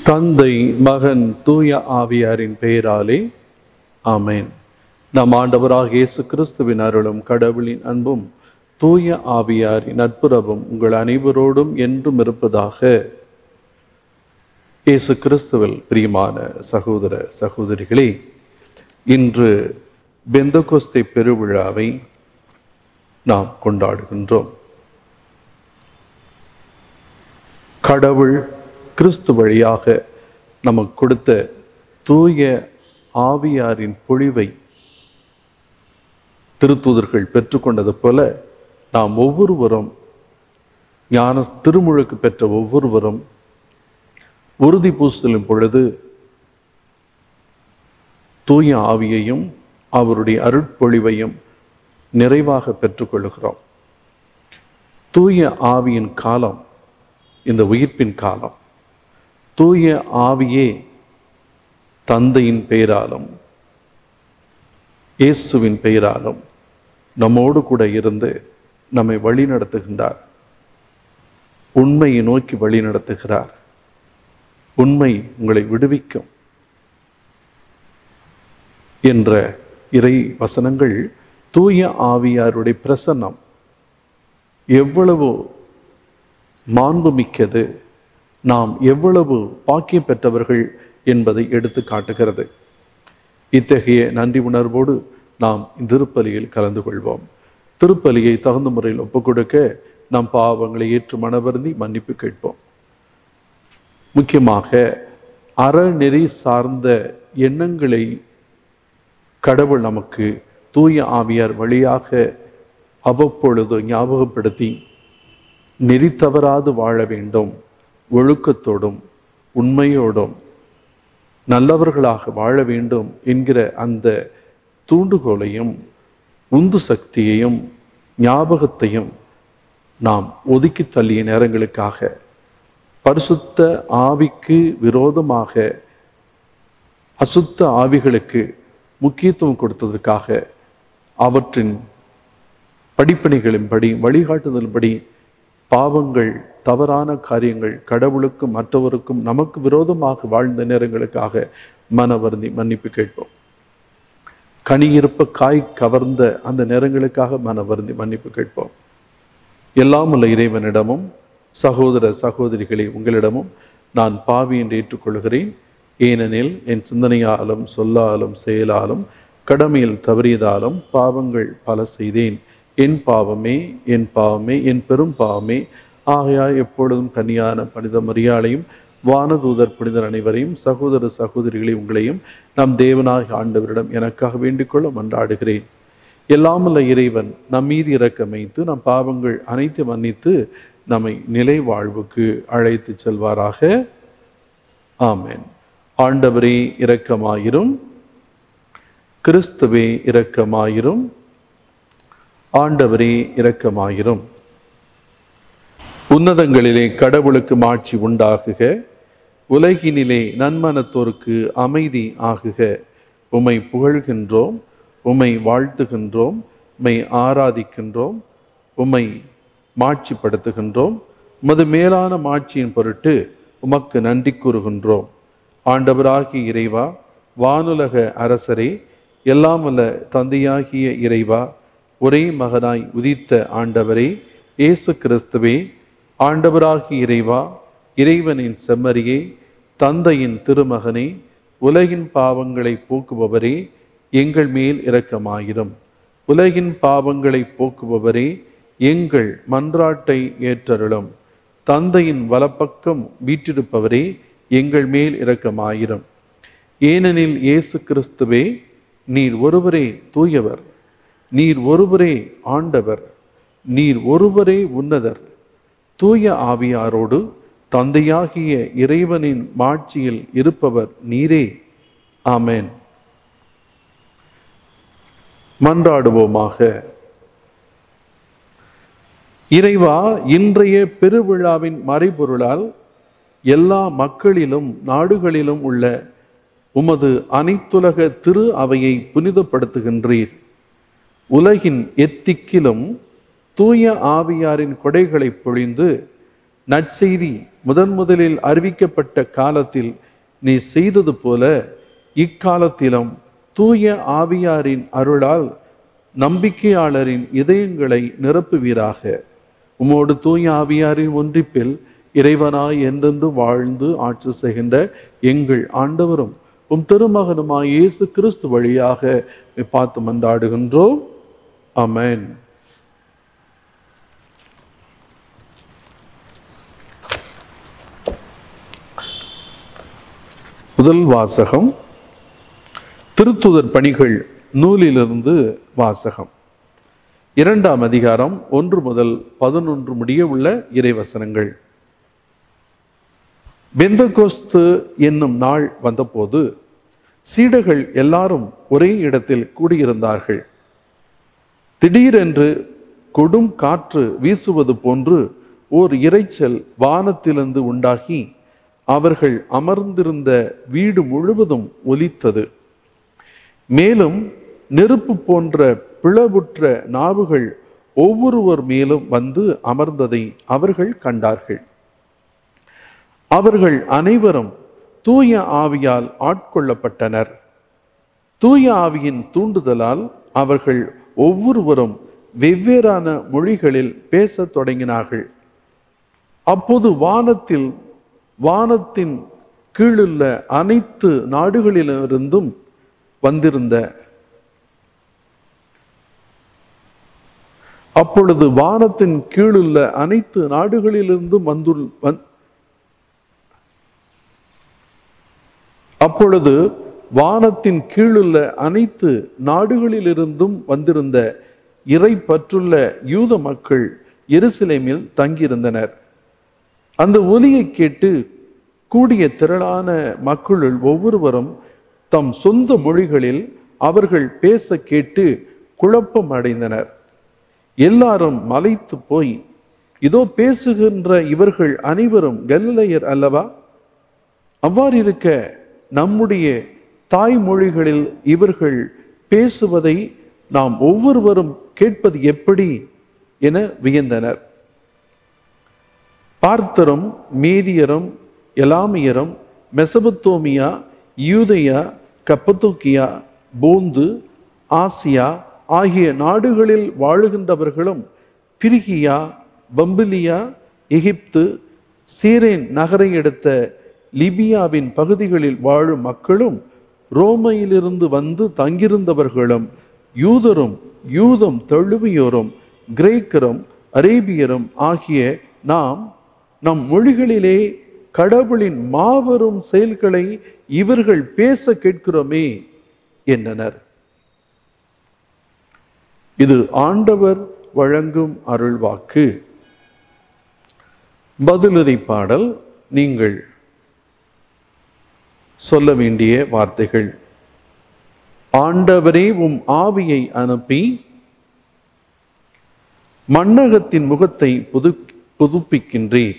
தந்தை மகன் தூய ஆவியாரின் பெயராலே ஆமென் நம் ஆண்டவராக இயேசு கிறிஸ்துவின் அருளும் கடவுளின் அன்பும் தூய ஆவியாரின் நட்புறவும் உங்கள் அனைவரோடும் என்றும் இருப்பதாக இயேசு கிறிஸ்துவில் பிரியமான சகோதர சகோதரிகளே இன்று பெந்தகோஸ்தை பெருவிழாவை நாம் கொண்டாடுகின்றோம் கடவுள் கிறிஸ்து வழியாக நமக்கு கொடுத்த தூய ஆவியாரின் பொழிவை திருத்தூதர்கள் பெற்றுக்கொண்டது போல நாம் ஒவ்வொருவரும் ஞான திருமுழுக்கு பெற்ற ஒவ்வொருவரும் உறுதி பூசலும் பொழுது தூய ஆவியையும் அவருடைய அருட்பொழிவையும் நிறைவாக பெற்றுக்கொள்கிறோம் தூய ஆவியின் காலம் இந்த உயிர்ப்பின் காலம் தூய ஆவியே தந்தையின் பெயராலும் இயேசுவின் பெயராலும் நம்மோடு கூட இருந்து நம்மை வழி நடத்துகின்றார் உண்மையை நோக்கி வழி நடத்துகிறார் உண்மை உங்களை விடுவிக்கும் என்ற இறை வசனங்கள் தூய ஆவியாருடைய பிரசன்னம் எவ்வளவு மாண்புமிக்கது நாம் எவ்வளவு பாக்கியம் பெற்றவர்கள் என்பதை எடுத்து காட்டுகிறது இத்தகைய நன்றி உணர்வோடு நாம் திருப்பலியில் கலந்து கொள்வோம் திருப்பலியை தகுந்த முறையில் ஒப்புக்கொடுக்க நம் பாவங்களை ஏற்று மனவருந்தி மன்னிப்பு கேட்போம் முக்கியமாக அறநெறி சார்ந்த எண்ணங்களை கடவுள் நமக்கு தூய ஆவியார் வழியாக அவ்வப்பொழுது ஞாபகப்படுத்தி நெறி தவறாது வாழ வேண்டும் ஒழுக்கத்தோடும் உண்மையோடும் நல்லவர்களாக வாழ வேண்டும் என்கிற அந்த தூண்டுகோலையும் உந்து சக்தியையும் ஞாபகத்தையும் நாம் ஒதுக்கி தள்ளிய நேரங்களுக்காக பரிசுத்த ஆவிக்கு விரோதமாக அசுத்த ஆவிகளுக்கு முக்கியத்துவம் கொடுத்ததற்காக அவற்றின் படிப்பணிகளின்படி வழிகாட்டுதலின்படி பாவங்கள் தவறான காரியங்கள் கடவுளுக்கும் மற்றவருக்கும் நமக்கு விரோதமாக வாழ்ந்த நேரங்களுக்காக மனவருந்தி மன்னிப்பு கேட்போம் கனியிருப்ப காய் கவர்ந்த அந்த நேரங்களுக்காக மனவருந்தி மன்னிப்பு கேட்போம் எல்லாம் உள்ள இறைவனிடமும் சகோதர சகோதரிகளை உங்களிடமும் நான் பாவி என்று ஏற்றுக்கொள்கிறேன் ஏனெனில் என் சிந்தனையாலும் சொல்லாலும் செயலாலும் கடமையில் தவறியதாலும் பாவங்கள் பல செய்தேன் என் பாவமே என் பாவமே என் பெரும் பாவமே ஆகையால் எப்பொழுதும் கன்னியான புனித மரியாளையும் வானதூதர் புனிதர் அனைவரையும் சகோதர சகோதரிகளை உங்களையும் நம் தேவனாக ஆண்டவரிடம் எனக்காக வேண்டிக்கொள்ள மன்றாடுகிறேன் எல்லாமல்ல இறைவன் நம் மீது இறக்கமைத்து நம் பாவங்கள் அனைத்து மன்னித்து நம்மை நிலை வாழ்வுக்கு அழைத்து செல்வாராக ஆமேன் ஆண்டவரே இரக்கமாயிரும் கிறிஸ்துவே இரக்கமாயிரும் ஆண்டவரே இரக்கமாயிரும் உன்னதங்களிலே கடவுளுக்கு மாட்சி உண்டாகுக உலகினிலே நன்மனத்தோருக்கு அமைதி ஆகுக உம்மை புகழ்கின்றோம் உம்மை வாழ்த்துகின்றோம் உம்மை ஆராதிக்கின்றோம் உம்மை மாட்சிப்படுத்துகின்றோம் உமது மேலான மாட்சியின் பொருட்டு உமக்கு நன்றி கூறுகின்றோம் ஆண்டவராகிய இறைவா வானுலக அரசரே எல்லாம் வல்ல தந்தையாகிய இறைவா ஒரே மகனாய் உதித்த ஆண்டவரே இயேசு கிறிஸ்துவே ஆண்டவராகிய இறைவா இறைவனின் செம்மறியே தந்தையின் திருமகனே உலகின் பாவங்களை போக்குபவரே எங்கள் மேல் இரக்கமாயிரும் உலகின் பாவங்களை போக்குபவரே எங்கள் மன்றாட்டை ஏற்றருளும் தந்தையின் வலப்பக்கம் வீற்றிருப்பவரே எங்கள் மேல் இரக்கமாயிரும் ஏனெனில் இயேசு கிறிஸ்துவே நீர் ஒருவரே தூயவர் நீர் ஒருவரே ஆண்டவர் நீர் ஒருவரே உன்னதர் தூய ஆவியாரோடு தந்தையாகிய இறைவனின் மாட்சியில் இருப்பவர் நீரே ஆமேன் மன்றாடுவோமாக இறைவா இன்றைய பெருவிழாவின் மறைபொருளால் எல்லா மக்களிலும் நாடுகளிலும் உள்ள உமது அனைத்துலக திரு அவையை புனிதப்படுத்துகின்றீர் உலகின் எத்திக்கிலும் தூய ஆவியாரின் கொடைகளை பொழிந்து நற்செய்தி முதன் முதலில் அறிவிக்கப்பட்ட காலத்தில் நீ செய்தது போல இக்காலத்திலும் தூய ஆவியாரின் அருளால் நம்பிக்கையாளரின் இதயங்களை நிரப்புவீராக உமோடு தூய ஆவியாரின் ஒன்றிப்பில் இறைவனாய் என்றென்று வாழ்ந்து ஆட்சி செய்கின்ற எங்கள் ஆண்டவரும் உம் திருமகனுமாய் இயேசு கிறிஸ்து வழியாக உம்மை பார்த்து மன்றாடுகின்றோம் ஆமென் முதல் வாசகம் திருத்துதர் பணிகள் நூலிலிருந்து வாசகம் இரண்டாம் அதிகாரம் ஒன்று முதல் பதினொன்று முடிய உள்ள இறைவசனங்கள் பெந்தகோஸ்து என்னும் நாள் வந்தபோது சீடர்கள் எல்லாரும் ஒரே இடத்தில் கூடியிருந்தார்கள் திடீரென்று கொடும் காற்று வீசுவது போன்று ஓர் இரைச்சல் வானத்திலிருந்து உண்டாகி அவர்கள் அமர்ந்திருந்த வீடு முழுவதும் ஒலித்தது மேலும் நெருப்பு போன்ற பிளவுற்ற நாவுகள் ஒவ்வொருவர் மேலும் வந்து அமர்ந்ததை அவர்கள் கண்டார்கள் அவர்கள் அனைவரும் தூய ஆவியால் ஆட்கொள்ளப்பட்டனர் தூய ஆவியின் தூண்டுதலால் அவர்கள் ஒவ்வொருவரும் வெவ்வேறான மொழிகளில் பேசத் தொடங்கினார்கள் அப்போது வானத்தில் வானத்தின் கீழுள்ள அனைத்து நாடுகளிலிருந்தும் வந்திருந்த அப்பொழுது வானத்தின் கீழுள்ள அனைத்து நாடுகளிலிருந்தும் வந்துள் வந் அப்பொழுது வானத்தின் கீழுள்ள அனைத்து நாடுகளிலிருந்தும் வந்திருந்த இறை பற்றுள்ள யூத மக்கள் எருசலேமில் தங்கியிருந்தனர் அந்த ஒலியை கேட்டு கூடிய திரளான மக்களுள் ஒவ்வொருவரும் தம் சொந்த மொழிகளில் அவர்கள் பேச கேட்டு குழப்பம் அடைந்தனர் எல்லாரும் மலைத்து போய் இதோ பேசுகின்ற இவர்கள் அனைவரும் கலிலையர் அல்லவா அவ்வாறு இருக்க நம்முடைய தாய்மொழிகளில் இவர்கள் பேசுவதை நாம் ஒவ்வொருவரும் கேட்பது எப்படி என வியந்தனர் பார்த்தரும் மீதியரும் எலாமியரும் மெசபத்தோமியா யூதயா கப்பத்தோக்கியா போந்து ஆசியா ஆகிய நாடுகளில் வாழுகின்றவர்களும் பிரிகியா பம்பிலியா எகிப்து சீரேன் நகரை எடுத்த லிபியாவின் பகுதிகளில் வாழும் மக்களும் ரோமையிலிருந்து வந்து தங்கியிருந்தவர்களும் யூதரும் யூதம் தழுவியோரும் கிரேக்கரும் அரேபியரும் ஆகிய நாம் நம் மொழிகளிலே கடவுளின் மாபெரும் செயல்களை இவர்கள் பேச கேட்கிறோமே என்றனர் இது ஆண்டவர் வழங்கும் அருள்வாக்கு பதிலுரை பாடல் நீங்கள் சொல்ல வேண்டிய வார்த்தைகள் ஆண்டவரே உம் ஆவியை அனுப்பி மண்ணகத்தின் முகத்தை புது புதுப்பிக்கின்றீர்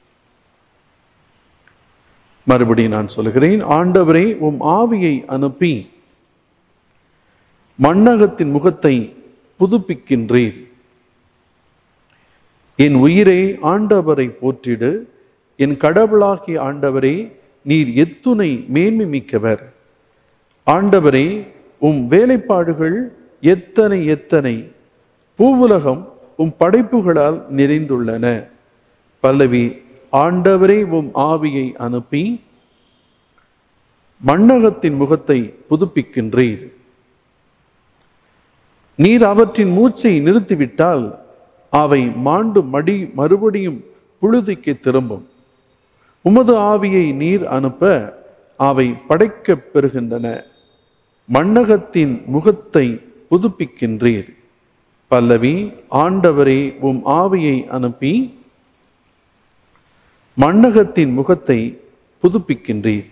மறுபடி நான் சொல்கிறேன் ஆண்டவரே உம் ஆவியை அனுப்பி மண்ணகத்தின் முகத்தை புதுப்பிக்கின்றீர் என் உயிரே ஆண்டவரை போற்றிடு என் கடவுளாகிய ஆண்டவரே நீர் எத்துணை மேன்மை மிக்கவர் ஆண்டவரே உம் வேலைப்பாடுகள் எத்தனை எத்தனை பூவுலகம் உம் படைப்புகளால் நிறைந்துள்ளன பல்லவி ஆண்டவரே உம் ஆவியை அனுப்பி மண்ணகத்தின் முகத்தை புதுப்பிக்கின்றீர் நீர் அவற்றின் மூச்சை நிறுத்திவிட்டால் அவை மாண்டு மடி மறுபடியும் புழுதிக்கு திரும்பும் உமது ஆவியை நீர் அனுப்ப அவை படைக்கப் பெறுகின்றன மண்ணகத்தின் முகத்தை புதுப்பிக்கின்றீர் பல்லவி ஆண்டவரே உம் ஆவியை அனுப்பி மண்ணகத்தின் முகத்தை புதுப்பிக்கின்றீர்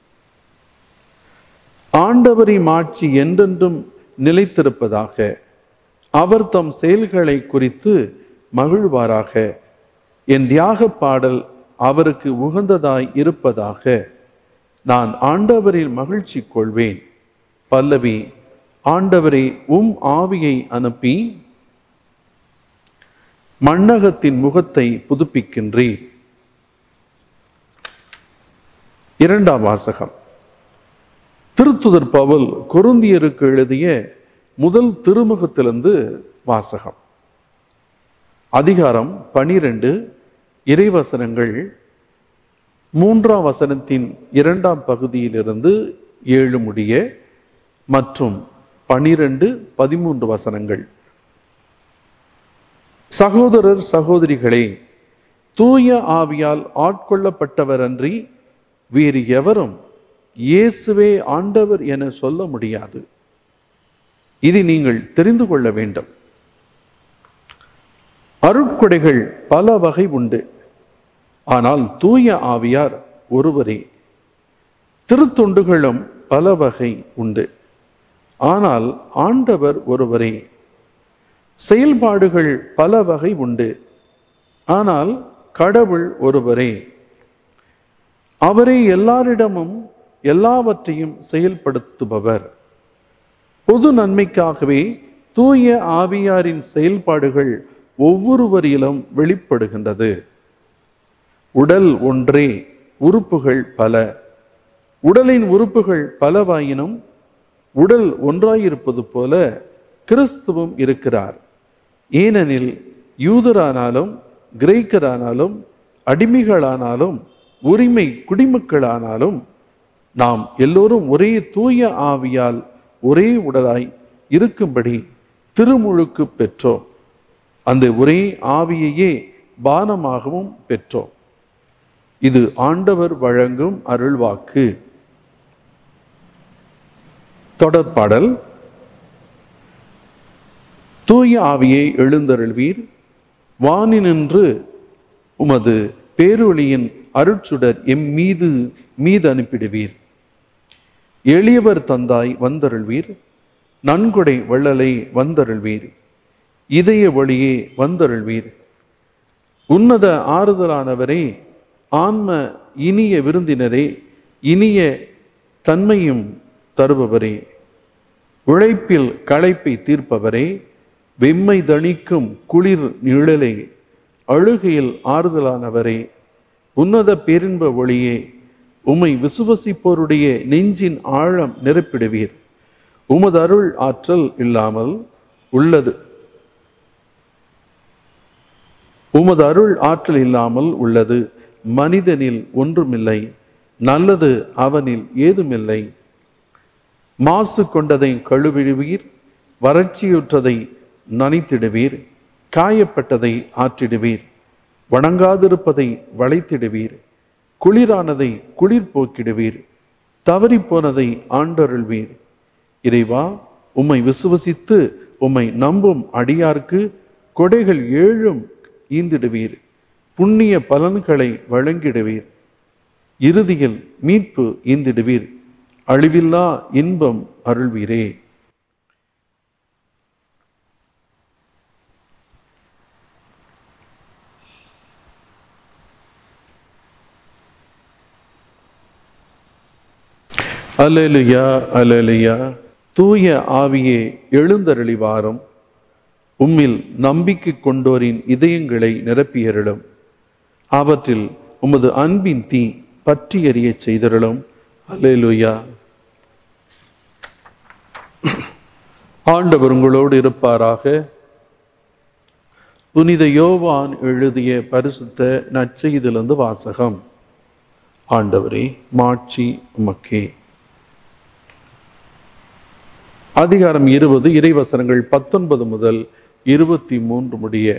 ஆண்டவரின் ஆட்சி என்றென்றும் நிலைத்திருப்பதாக அவர் தம் செயல்களை குறித்து மகிழ்வாராக என் தியாக பாடல் அவருக்கு உகந்ததாய் இருப்பதாக நான் ஆண்டவரில் மகிழ்ச்சி கொள்வேன் பல்லவி ஆண்டவரே உம் ஆவியை அனுப்பி மண்ணகத்தின் முகத்தை புதுப்பிக்கின்றீர் இரண்டாம் வாசகம் திருத்துதர் பவுல் கொருந்தியருக்கு எழுதிய முதல் திருமுகத்திலிருந்து வாசகம் அதிகாரம் பனிரெண்டு இறைவசனங்கள் மூன்றாம் வசனத்தின் இரண்டாம் பகுதியிலிருந்து ஏழு முடிய மற்றும் பனிரெண்டு பதிமூன்று வசனங்கள் சகோதரர் சகோதரிகளே தூய ஆவியால் ஆட்கொள்ளப்பட்டவர் அன்றி வேறு எவரும் இயேசுவே ஆண்டவர் என சொல்ல முடியாது இது நீங்கள் தெரிந்து கொள்ள வேண்டும் அருட்கொடைகள் பல வகை உண்டு ஆனால் தூய ஆவியார் ஒருவரே திருத்தொண்டுகளும் பல வகை உண்டு ஆனால் ஆண்டவர் ஒருவரே செயல்பாடுகள் பல வகை உண்டு ஆனால் கடவுள் ஒருவரே அவரே எல்லாரிடமும் எல்லாவற்றையும் செயல்படுத்துபவர் பொது நன்மைக்காகவே தூய ஆவியாரின் செயல்பாடுகள் ஒவ்வொருவரிலும் வெளிப்படுகின்றது உடல் ஒன்றே உறுப்புகள் பல உடலின் உறுப்புகள் பலவாயினும் உடல் ஒன்றாயிருப்பது போல கிறிஸ்துவும் இருக்கிறார் ஏனெனில் யூதரானாலும் கிரேக்கரானாலும் அடிமைகளானாலும் உரிமை குடிமக்களானாலும் நாம் எல்லோரும் ஒரே தூய ஆவியால் ஒரே உடலாய் இருக்கும்படி திருமுழுக்கு பெற்றோம் அந்த ஒரே ஆவியையே பானமாகவும் பெற்றோம் இது ஆண்டவர் வழங்கும் அருள்வாக்கு தொடர்பாடல் தூய ஆவியை எழுந்தருள்வீர் வானினின்று உமது பேரொளியின் அருட்சுடர் எம் மீது மீது அனுப்பிடுவீர் எளியவர் தந்தாய் வந்தருள்வீர் நன்கொடை வள்ளலை வந்தருள்வீர் இதய வழியே வந்தருள்வீர் உன்னத ஆறுதலானவரே ஆன்ம இனிய விருந்தினரே இனிய தன்மையும் தருபவரே உழைப்பில் களைப்பை தீர்ப்பவரே வெம்மை தணிக்கும் குளிர் நிழலே அழுகையில் ஆறுதலானவரே உன்னத பேரின்ப ஒளியே உம்மை விசுவசிப்போருடைய நெஞ்சின் ஆழம் நிரப்பிடுவீர் உமது அருள் ஆற்றல் இல்லாமல் உள்ளது உமது அருள் ஆற்றல் இல்லாமல் உள்ளது மனிதனில் ஒன்றுமில்லை நல்லது அவனில் ஏதுமில்லை மாசு கொண்டதை கழுவிடுவீர் வறட்சியுற்றதை நனைத்திடுவீர் காயப்பட்டதை ஆற்றிடுவீர் வணங்காதிருப்பதை வளைத்திடுவீர் குளிரானதை குளிர் போக்கிடுவீர் தவறிப்போனதை ஆண்டருள்வீர் இறைவா உம்மை விசுவசித்து உம்மை நம்பும் அடியார்க்கு கொடைகள் ஏழும் ஈந்திடுவீர் புண்ணிய பலன்களை வழங்கிடுவீர் இறுதியில் மீட்பு ஈந்திடுவீர் அழிவில்லா இன்பம் அருள்வீரே அலலுயா அலலுயா தூய ஆவியே எழுந்தருளிவாரும் உம்மில் நம்பிக்கை கொண்டோரின் இதயங்களை நிரப்பியருளும் அவற்றில் உமது அன்பின் தீ பற்றி எறியச் செய்தருளும் அலேலுயா ஆண்டவர் உங்களோடு இருப்பாராக புனித யோவான் எழுதிய பரிசுத்த நற்செய்திலிருந்து வாசகம் ஆண்டவரே மாட்சி உமக்கே அதிகாரம் இருபது இறைவசனங்கள் பத்தொன்பது முதல் இருபத்தி மூன்று முடிய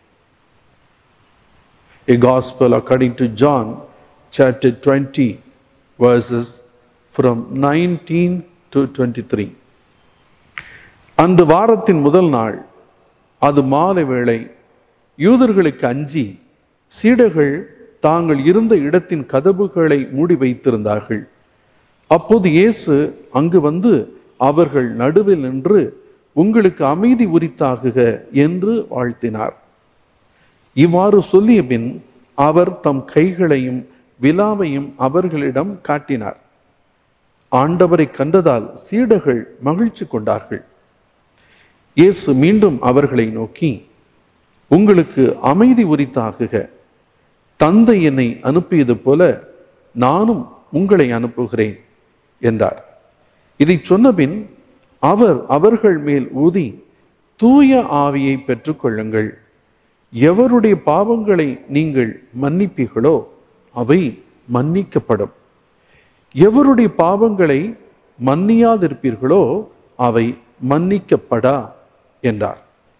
A Gospel according to John, chapter 20, verses from 19 to 23. அன்று வாரத்தின் முதல் நாள் அது மாலை வேளை யூதர்களுக்கு அஞ்சி சீடர்கள் தாங்கள் இருந்த இடத்தின் கதவுகளை மூடி வைத்திருந்தார்கள் அப்போது இயேசு அங்கு வந்து அவர்கள் நடுவில் நின்று உங்களுக்கு அமைதி உரித்தாகுக என்று வாழ்த்தினார் இவ்வாறு சொல்லிய பின் அவர் தம் கைகளையும் விலாவையும் அவர்களிடம் காட்டினார் ஆண்டவரை கண்டதால் சீடர்கள் மகிழ்ச்சி கொண்டார்கள் இயேசு மீண்டும் அவர்களை நோக்கி உங்களுக்கு அமைதி உரித்தாகுக தந்தை என்னை அனுப்பியது போல நானும் உங்களை அனுப்புகிறேன் என்றார் இதை சொன்னபின் அவர் அவர்கள் மேல் ஊதி தூய ஆவியை பெற்றுக்கொள்ளுங்கள் எவருடைய பாவங்களை நீங்கள் மன்னிப்பீர்களோ அவை மன்னிக்கப்படும் எவருடைய பாவங்களை மன்னியாதிருப்பீர்களோ அவை மன்னிக்கப்படா என்றார்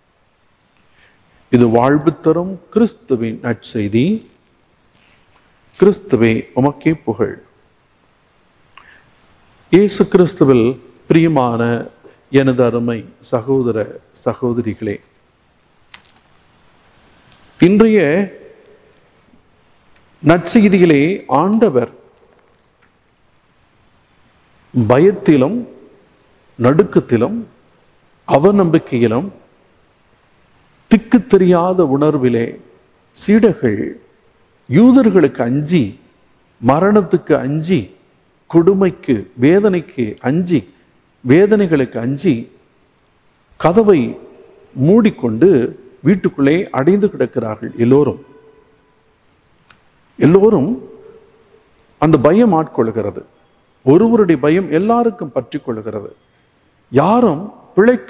இது வாழ்வு தரும் கிறிஸ்துவின் நற்செய்தி கிறிஸ்துவே உமக்கே புகழ் இயேசு கிறிஸ்துவில் பிரியமான எனது அருமை சகோதர சகோதரிகளே இன்றைய நற்செய்திகளே ஆண்டவர் பயத்திலும் நடுக்கத்திலும் அவநம்பிக்கையிலும் திக்கு தெரியாத உணர்விலே சீடர்கள் யூதர்களுக்கு அஞ்சி மரணத்துக்கு அஞ்சி கொடுமைக்கு வேதனைக்கு அஞ்சி வேதனைகளுக்கு அஞ்சி கதவை மூடிக்கொண்டு வீட்டுக்குள்ளே அடைந்து கிடக்கிறார்கள் எல்லோரும் எல்லோரும் அந்த பயம் ஆட்கொள்கிறது ஒருவருடைய பயம் எல்லாருக்கும் பற்றி கொள்கிறது யாரும் பிழைக்க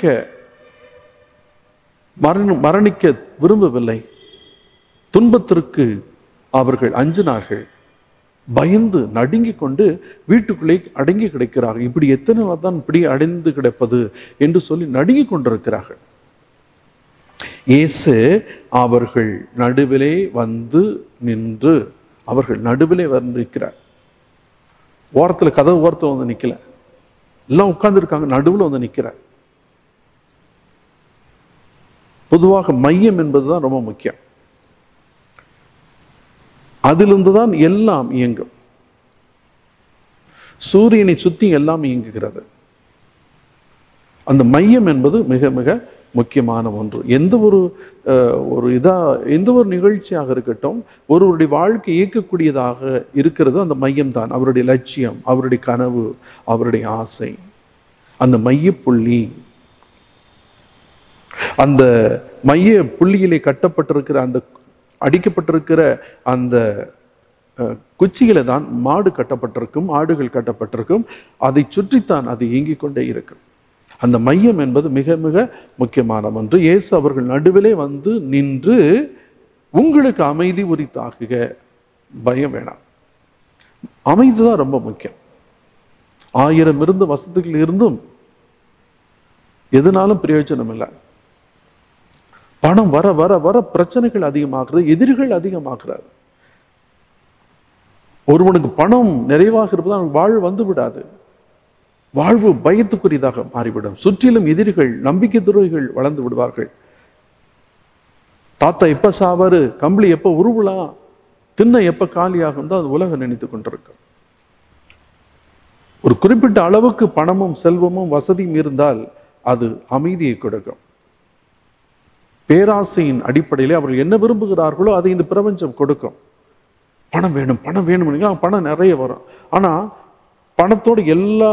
மரண மரணிக்க விரும்பவில்லை துன்பத்திற்கு அவர்கள் அஞ்சினார்கள் பயந்து நடுங்கிக் கொண்டு வீட்டுக்குள்ளே அடங்கி கிடக்கிறார்கள் இப்படி எத்தனை நாள் தான் இப்படி அடைந்து கிடப்பது என்று சொல்லி நடுங்கிக் கொண்டிருக்கிறார்கள் இயேசு அவர்கள் நடுவிலே வந்து நின்று அவர்கள் நடுவிலே வந்து நிற்கிறார் ஓரத்துல கதவு ஓரத்தில் வந்து நிக்கல எல்லாம் உட்கார்ந்துருக்காங்க நடுவில் வந்து நிக்கிறார் பொதுவாக மையம் என்பதுதான் ரொம்ப முக்கியம் அதிலிருந்து தான் எல்லாம் இயங்கும் சூரியனை சுத்தி எல்லாம் இயங்குகிறது அந்த மையம் என்பது மிக மிக முக்கியமான ஒன்று எந்த ஒரு அஹ், ஒரு இதா எந்த ஒரு நிகழ்ச்சியாக இருக்கட்டும் ஒருவருடைய வாழ்க்கை இயக்கக்கூடியதாக இருக்கிறது அந்த மையம் தான் அவருடைய லட்சியம் அவருடைய கனவு அவருடைய ஆசை அந்த மையப்புள்ளி அந்த மைய புள்ளியிலே கட்டப்பட்டிருக்கிற அந்த அடிக்கப்பட்டிருக்கிற அந்த அஹ், குச்சியில தான் மாடு கட்டப்பட்டிருக்கும் ஆடுகள் கட்டப்பட்டிருக்கும் அதை சுற்றித்தான் அது இயங்கிக் கொண்டே இருக்கும் அந்த மையம் என்பது மிக மிக முக்கியமான ஒன்று இயேசு அவர்கள் நடுவிலே வந்து நின்று உங்களுக்கு அமைதி உரித்தாகுக பயம் வேணாம் அமைதி தான் ரொம்ப முக்கியம் ஆயிரம் இருந்து வசதிகள் இருந்தும் எதுனாலும் பிரயோஜனம் இல்லை பணம் வர வர வர பிரச்சனைகள் அதிகமாகிறது எதிரிகள் அதிகமாகிறது ஒருவனுக்கு பணம் நிறைவாக இருப்பது அவனுக்கு வாழ்வு வந்து விடாது வாழ்வு பயத்துக்குரியதாக மாறிவிடும் சுற்றிலும் எதிரிகள் நம்பிக்கை துறைகள் வளர்ந்து விடுவார்கள் தாத்தா எப்ப சாவாரு கம்பளி எப்ப உருவலாம் திண்ணை எப்ப காலியாகும் தான் அது உலகம் நினைத்து கொண்டிருக்கும் ஒரு குறிப்பிட்ட அளவுக்கு பணமும் செல்வமும் வசதியும் இருந்தால் அது அமைதியை கொடுக்கும் பேராசையின் அடிப்படையிலே அவர்கள் என்ன விரும்புகிறார்களோ அதை இந்த பிரபஞ்சம் கொடுக்கும் பணம் வேணும் பணம் வேணும் பணம் நிறைய வரும் ஆனா பணத்தோட எல்லா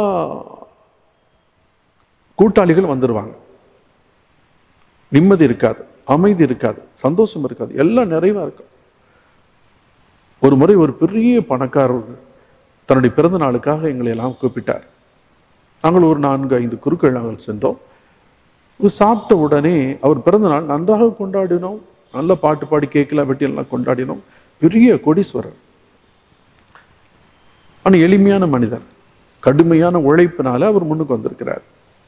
கூட்டாளிகள் வந்துருவாங்க நிம்மதி இருக்காது அமைதி இருக்காது சந்தோஷம் இருக்காது எல்லாம் நிறைவா இருக்கும் ஒரு முறை ஒரு பெரிய பணக்காரர் தன்னுடைய பிறந்த நாளுக்காக எங்களை எல்லாம் கூப்பிட்டார் நாங்கள் ஒரு நான்கு ஐந்து குருக்கள் நாங்கள் சென்றோம் இவர் சாப்பிட்ட உடனே அவர் பிறந்த நாள் நன்றாக கொண்டாடினோம் நல்ல பாட்டு பாடி கேட்கல வெட்டி எல்லாம் கொண்டாடினோம் பெரிய கோடீஸ்வரர் ஆனா எளிமையான மனிதர் கடுமையான உழைப்பினால அவர் முன்னுக்கு வந்திருக்கிறார்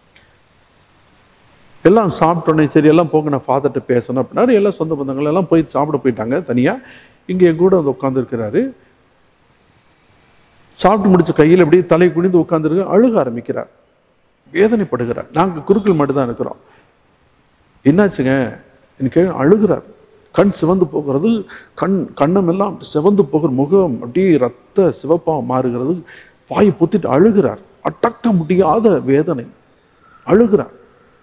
எல்லாம் சாப்பிட்டோன்னே சரி எல்லாம் போங்க நான் ஃபாதர்கிட்ட பேசணும் அப்படின்னாரு எல்லாம் சொந்த பந்தங்கள் எல்லாம் போய் சாப்பிட போயிட்டாங்க தனியா இங்க என் கூட வந்து உட்காந்துருக்கிறாரு சாப்பிட்டு முடிச்ச கையில் அப்படியே தலை குனிந்து உட்காந்துருக்கு அழுக ஆரம்பிக்கிறார் வேதனைப்படுகிறார் நாங்க குருக்கள் மட்டும்தான் இருக்கிறோம் என்னாச்சுங்க எனக்கு அழுகிறார் கண் சிவந்து போகிறது கண் கண்ணமெல்லாம் சிவந்து போகிற முகம் அப்படியே ரத்த சிவப்பா மாறுகிறது வாயை பொத்திட்டு அழுகிறார் அடக்க முடியாத வேதனை அழுகிறார்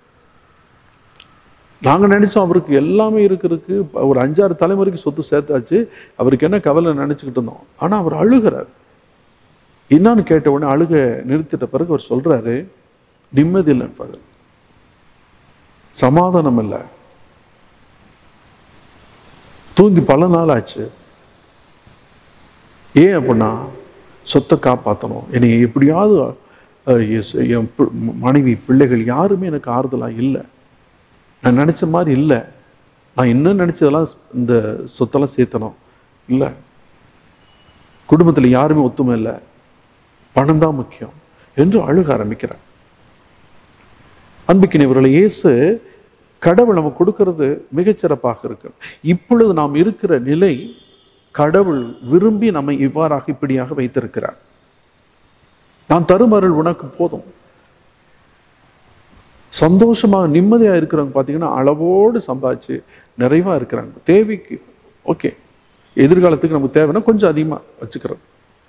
நாங்க நினைச்சோம் அவருக்கு எல்லாமே இருக்கிறதுக்கு ஒரு அஞ்சாறு தலைமுறைக்கு சொத்து சேர்த்தாச்சு அவருக்கு என்ன கவலை நினைச்சுக்கிட்டு இருந்தோம் ஆனா அவர் அழுகிறார் என்னன்னு கேட்ட உடனே அழுக நிறுத்திட்ட பிறகு அவர் சொல்றாரு நிம்மதி இல்லை பகல் சமாதானம் இல்லை தூங்கி பல நாள் ஆச்சு ஏன் அப்படின்னா சொத்தை காப்பாற்றணும் என்னை எப்படியாவது அஹ், எஸ்- என் பி- மனைவி பிள்ளைகள் யாருமே எனக்கு ஆறுதலாக இல்லை நான் நினச்ச மாதிரி இல்லை நான் இன்னும் நினச்சதெல்லாம் இந்த சொத்தெல்லாம் சேர்த்தணும் இல்லை குடும்பத்தில் யாருமே ஒத்துமை இல்லை பணம் தான் முக்கியம் என்று அழுக ஆரம்பிக்கிறார் அன்பிக்கினவர்களை இயேசு கடவுள் நம்ம கொடுக்கிறது மிகச்சிறப்பாக இருக்கு இப்பொழுது நாம் இருக்கிற நிலை கடவுள் விரும்பி நம்மை இவ்வாறாக இப்படியாக வைத்திருக்கிறார் நான் தரும் அருள் உனக்கு போதும் சந்தோஷமா நிம்மதியா இருக்கிறவங்க பார்த்தீங்கன்னா அளவோடு சம்பாதிச்சு நிறைவா இருக்கிறாங்க தேவைக்கு ஓகே எதிர்காலத்துக்கு நமக்கு தேவைன்னா கொஞ்சம் அதிகமா வச்சுக்கிறது